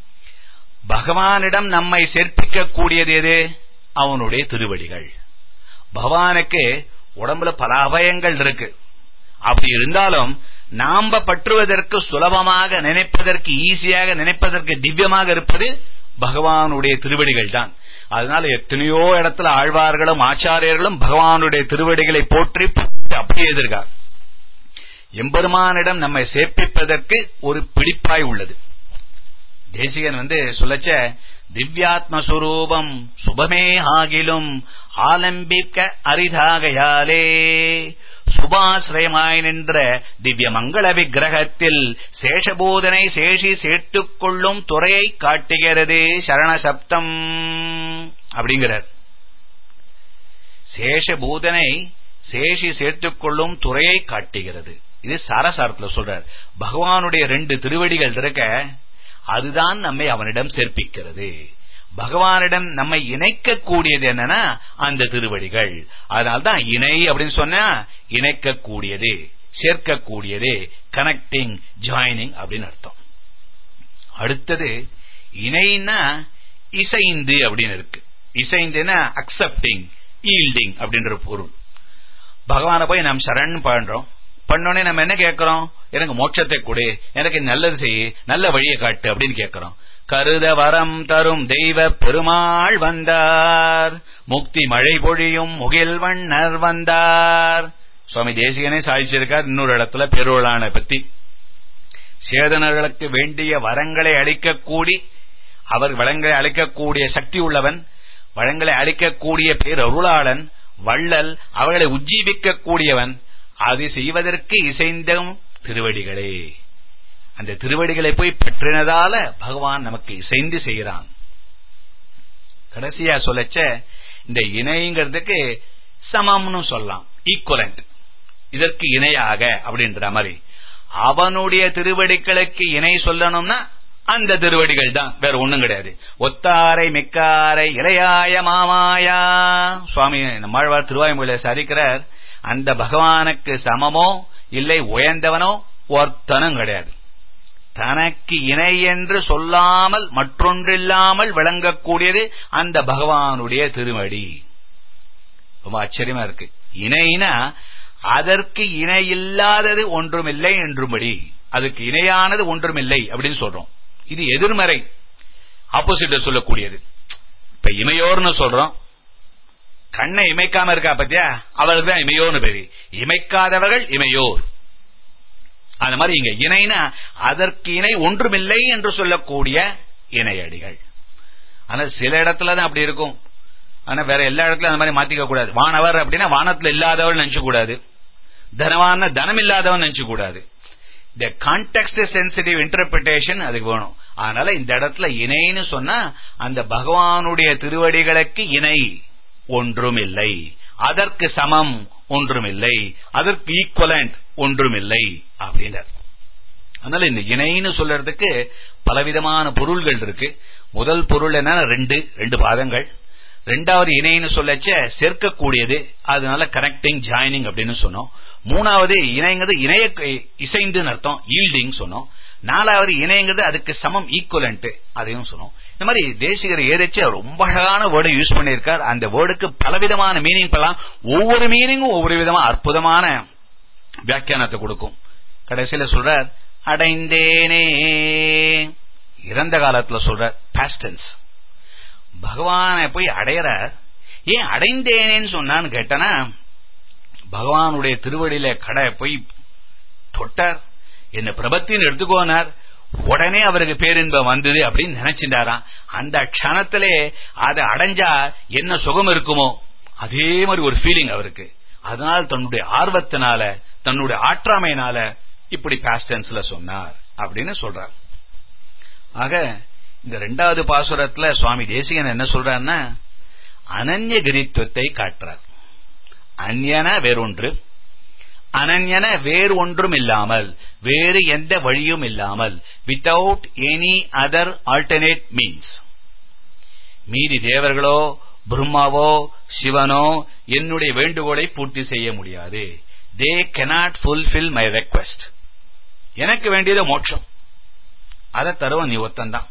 பகவானிடம் நம்மை சேர்ப்பிக்க கூடியது எது அவனுடைய திருவடிகள் பகவானுக்கு உடம்புல பல அபயங்கள் இருக்கு அப்படி இருந்தாலும் நாம பற்றுவதற்கு சுலபமாக நினைப்பதற்கு ஈஸியாக நினைப்பதற்கு திவ்யமாக இருப்பது பகவானுடைய திருவடிகள் தான் அதனால எத்தனையோ இடத்துல ஆழ்வார்களும் ஆச்சாரியர்களும் பகவானுடைய திருவடிகளை போற்றி அப்படியே எதிர்கார் எம்பெருமானிடம் நம்மை சேர்ப்பிப்பதற்கு ஒரு பிடிப்பாய் உள்ளது தேசிகன் வந்து சொல்லச்ச திவ்யாத்மஸ்வரூபம் சுபமே ஆகிலும் ஆலம்பிக்க அரிதாகையாலே சுபாசிரயமாய் நின்ற திவ்ய மங்கள விக்கிரகத்தில் சேஷபோதனை சேஷி சேர்த்துக் கொள்ளும் துறையை காட்டுகிறது சரண சப்தம் அப்படிங்கிறார் சேஷபூதனை சேஷி சேர்த்துக் கொள்ளும் துறையை காட்டுகிறது இது சாரசாரத்துல சொல்றார் பகவானுடைய ரெண்டு திருவடிகள் இருக்க அதுதான் நம்மை அவனிடம் சேர்ப்பிக்கிறது பகவானிடம் நம்மை இணைக்கக்கூடியது என்னன்னா அந்த திருவடிகள் அதனால்தான் இணை அப்படின்னு சொன்னா இணைக்கக்கூடியது சேர்க்கக்கூடியது கனெக்டிங் ஜாயினிங் அப்படின்னு அர்த்தம் அடுத்தது இணைன்னா இசைந்து அப்படின்னு இருக்கு இசைந்துன்னா அக்செப்டிங் ஈல்டிங் அப்படின்ற பொருள் பகவானை போய் நாம் சரண் பண்றோம் பண்ணோடனே நம்ம என்ன கேட்கிறோம் எனக்கு மோட்சத்தை கொடு எனக்கு நல்லது செய் நல்ல வழியை காட்டு அப்படின்னு கேட்கிறோம் கருத வரம் தரும் தெய்வ பெருமாள் வந்தார் முக்தி மழை பொழியும் முகில் வண்ணர் வந்தார் சுவாமி தேசிகனே சாதிச்சிருக்கார் இன்னொரு இடத்துல பெருவளான பத்தி சேதனர்களுக்கு வேண்டிய வரங்களை அளிக்கக்கூடி அவர் வளங்களை அளிக்கக்கூடிய சக்தி உள்ளவன் வளங்களை அளிக்கக்கூடிய பேரருளாளன் வள்ளல் அவர்களை உஜ்ஜீவிக்க கூடியவன் அது செய்வதற்கு இசைந்தும் திருவடிகளே அந்த திருவடிகளை போய் பெற்றினதால பகவான் நமக்கு இசைந்து செய்கிறான் கடைசியா சொல்லச்ச இந்த இணைங்கிறதுக்கு சமம்னு சொல்லலாம் ஈக்குவலண்ட் இதற்கு இணையாக அப்படின்ற மாதிரி அவனுடைய திருவடிகளுக்கு இணை சொல்லணும்னா அந்த திருவடிகள் தான் வேற ஒண்ணும் கிடையாது ஒத்தாரை மிக்காரை இளையாய மாமாயா சுவாமி நம்மாழ்வார் திருவாய்மொழியில சரிக்கிறார் அந்த பகவானுக்கு சமமோ இல்லை உயர்ந்தவனோ ஒருத்தனும் கிடையாது தனக்கு இணை என்று சொல்லாமல் மற்றொன்றில்லாமல் விளங்கக்கூடியது அந்த பகவானுடைய திருமடி ரொம்ப ஆச்சரியமா இருக்கு இணைனா அதற்கு இணை இல்லாதது ஒன்றுமில்லை என்றும்படி அதுக்கு இணையானது ஒன்றுமில்லை அப்படின்னு சொல்றோம் இது எதிர்மறை ஆப்போசிட்ட சொல்லக்கூடியது இப்ப இமையோர்னு சொல்றோம் கண்ணை இமைக்காம இருக்கா பத்தியா அவளுக்கு தான் இமையோர்னு பேரு இமைக்காதவர்கள் இமையோர் அந்த மாதிரி இங்க இணைனா அதற்கு இணை ஒன்றுமில்லை என்று சொல்லக்கூடிய இணையடிகள் ஆனா சில இடத்துலதான் அப்படி இருக்கும் ஆனா வேற எல்லா இடத்துலயும் அந்த மாதிரி மாத்திக்க கூடாது வானவர் அப்படின்னா வானத்துல இல்லாதவள் நினைச்சு கூடாது தனவான தனம் இல்லாதவன் நினைச்சு கூடாது இந்த கான்டெக்ட் சென்சிட்டிவ் இன்டர்பிரிட்டேஷன் அதுக்கு வேணும் அதனால இந்த இடத்துல இணைன்னு சொன்னா அந்த பகவானுடைய திருவடிகளுக்கு இணை ஒன்றுமில்லை அதற்கு சமம் ஒன்றுமில்லை அதற்கு ஈக்குவலண்ட் ஒன்றுமில்லை அப்படின்றார் அதனால இந்த இணைன்னு சொல்றதுக்கு பலவிதமான பொருள்கள் இருக்கு முதல் பொருள் என்ன ரெண்டு ரெண்டு பாதங்கள் ரெண்டாவது இணைன்னு சொல்லச்ச சேர்க்கக்கூடியது அதனால கனெக்டிங் ஜாயினிங் அப்படின்னு சொன்னோம் மூணாவது இணைங்கிறது இணைய இசைந்துன்னு அர்த்தம் ஈல்டிங் சொன்னோம் நாலாவது இணைங்கிறது அதுக்கு சமம் ஈக்குவலண்ட் அதையும் சொன்னோம் இந்த மாதிரி தேசிகர் ஏதச்ச ரொம்ப அழகான வேர்டை யூஸ் பண்ணியிருக்கார் அந்த வேர்டுக்கு பலவிதமான மீனிங் பண்ணலாம் ஒவ்வொரு மீனிங்கும் ஒவ்வொரு விதமா அற்புதமான வியாக்கியானத்தை கொடுக்கும் கடைசியில சொல்றார் அடைந்தேனே இறந்த காலத்துல சொல்றார் பாஸ்டன்ஸ் பகவானை போய் அடையறார் ஏன் அடைந்தேனேன்னு சொன்னான்னு கேட்டனா பகவானுடைய திருவடியில கடை போய் தொட்டார் என்ன பிரபத்தின்னு எடுத்துக்கோனார் உடனே அவருக்கு பேரின்பம் வந்தது அப்படின்னு நினைச்சிட்டாராம் அந்த க்ஷணத்திலே அதை அடைஞ்சா என்ன சுகம் இருக்குமோ அதே மாதிரி ஒரு ஃபீலிங் அவருக்கு அதனால தன்னுடைய ஆர்வத்தினால தன்னுடைய ஆற்றாமையினால இப்படி பாஸ்டன்ஸ்ல சொன்னார் அப்படின்னு சொல்றார் ஆக இந்த ரெண்டாவது பாசுரத்துல சுவாமி தேசிகன் என்ன சொல்றாருன்னா அனன்ய கிரித்துவத்தை காட்டுறார் அந்யன வேறொன்று அனன்யன வேறு ஒன்றும் இல்லாமல் வேறு எந்த வழியும் இல்லாமல் without any other alternate means மீதி தேவர்களோ பிரம்மாவோ சிவனோ என்னுடைய வேண்டுகோளை பூர்த்தி செய்ய முடியாது they cannot fulfil my request எனக்கு வேண்டியது மோட்சம் அதை தருவன் நீ ஒத்தந்தான்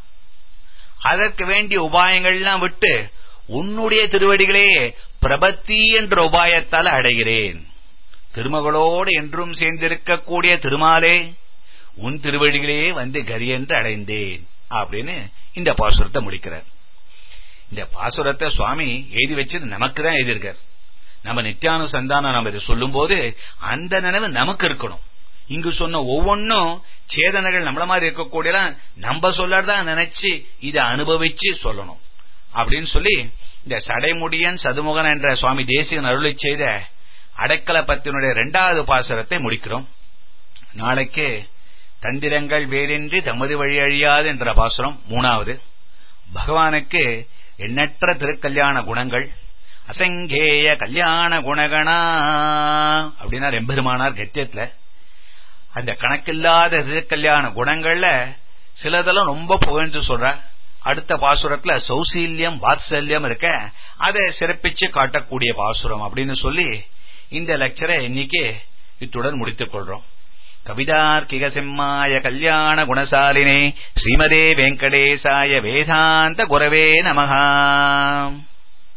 அதற்கு வேண்டிய உபாயங்கள்லாம் விட்டு உன்னுடைய திருவடிகளே பிரபத்தி என்ற உபாயத்தால் அடைகிறேன் திருமகளோடு என்றும் சேர்ந்திருக்கக்கூடிய திருமாலே உன் திருவடிகளே வந்து கரி என்று அடைந்தேன் அப்படின்னு இந்த பாசுரத்தை முடிக்கிறார் இந்த பாசுரத்தை சுவாமி எழுதி வச்சது நமக்கு தான் எழுதியிருக்கார் நம்ம நித்தியானுசந்தானம் நம்ம இதை சொல்லும் போது அந்த நினைவு நமக்கு இருக்கணும் இங்கு சொன்ன ஒவ்வொன்னும் சேதனைகள் நம்மள மாதிரி இருக்கக்கூடிய நம்ம சொல்லறதான் நினைச்சு இதை அனுபவிச்சு சொல்லணும் அப்படின்னு சொல்லி இந்த சடைமுடியன் சதுமுகன் என்ற சுவாமி தேசியன் அருளை செய்த அடைக்கல பத்தினுடைய இரண்டாவது பாசுரத்தை முடிக்கிறோம் நாளைக்கு தந்திரங்கள் வேறின்றி தமது வழி அழியாது என்ற பாசுரம் மூணாவது பகவானுக்கு எண்ணற்ற திருக்கல்யாண குணங்கள் அசங்கேய கல்யாண குணகணா அப்படின்னா எம்பெருமானார் கத்தியத்துல அந்த கணக்கில்லாத திருக்கல்யாண குணங்கள்ல சிலதெல்லாம் ரொம்ப புகழ்ந்து சொல்ற அடுத்த பாசுரத்துல சௌசீல்யம் வாத்சல்யம் இருக்க அதை சிறப்பிச்சு காட்டக்கூடிய பாசுரம் அப்படின்னு சொல்லி இந்த லெக்சரை இன்னைக்கு இத்துடன் முடித்துக் கொள்றோம் கவிதார்க்கிக செம்மாய கல்யாண குணசாலினே ஸ்ரீமதே வெங்கடேசாய வேதாந்த குரவே நமகா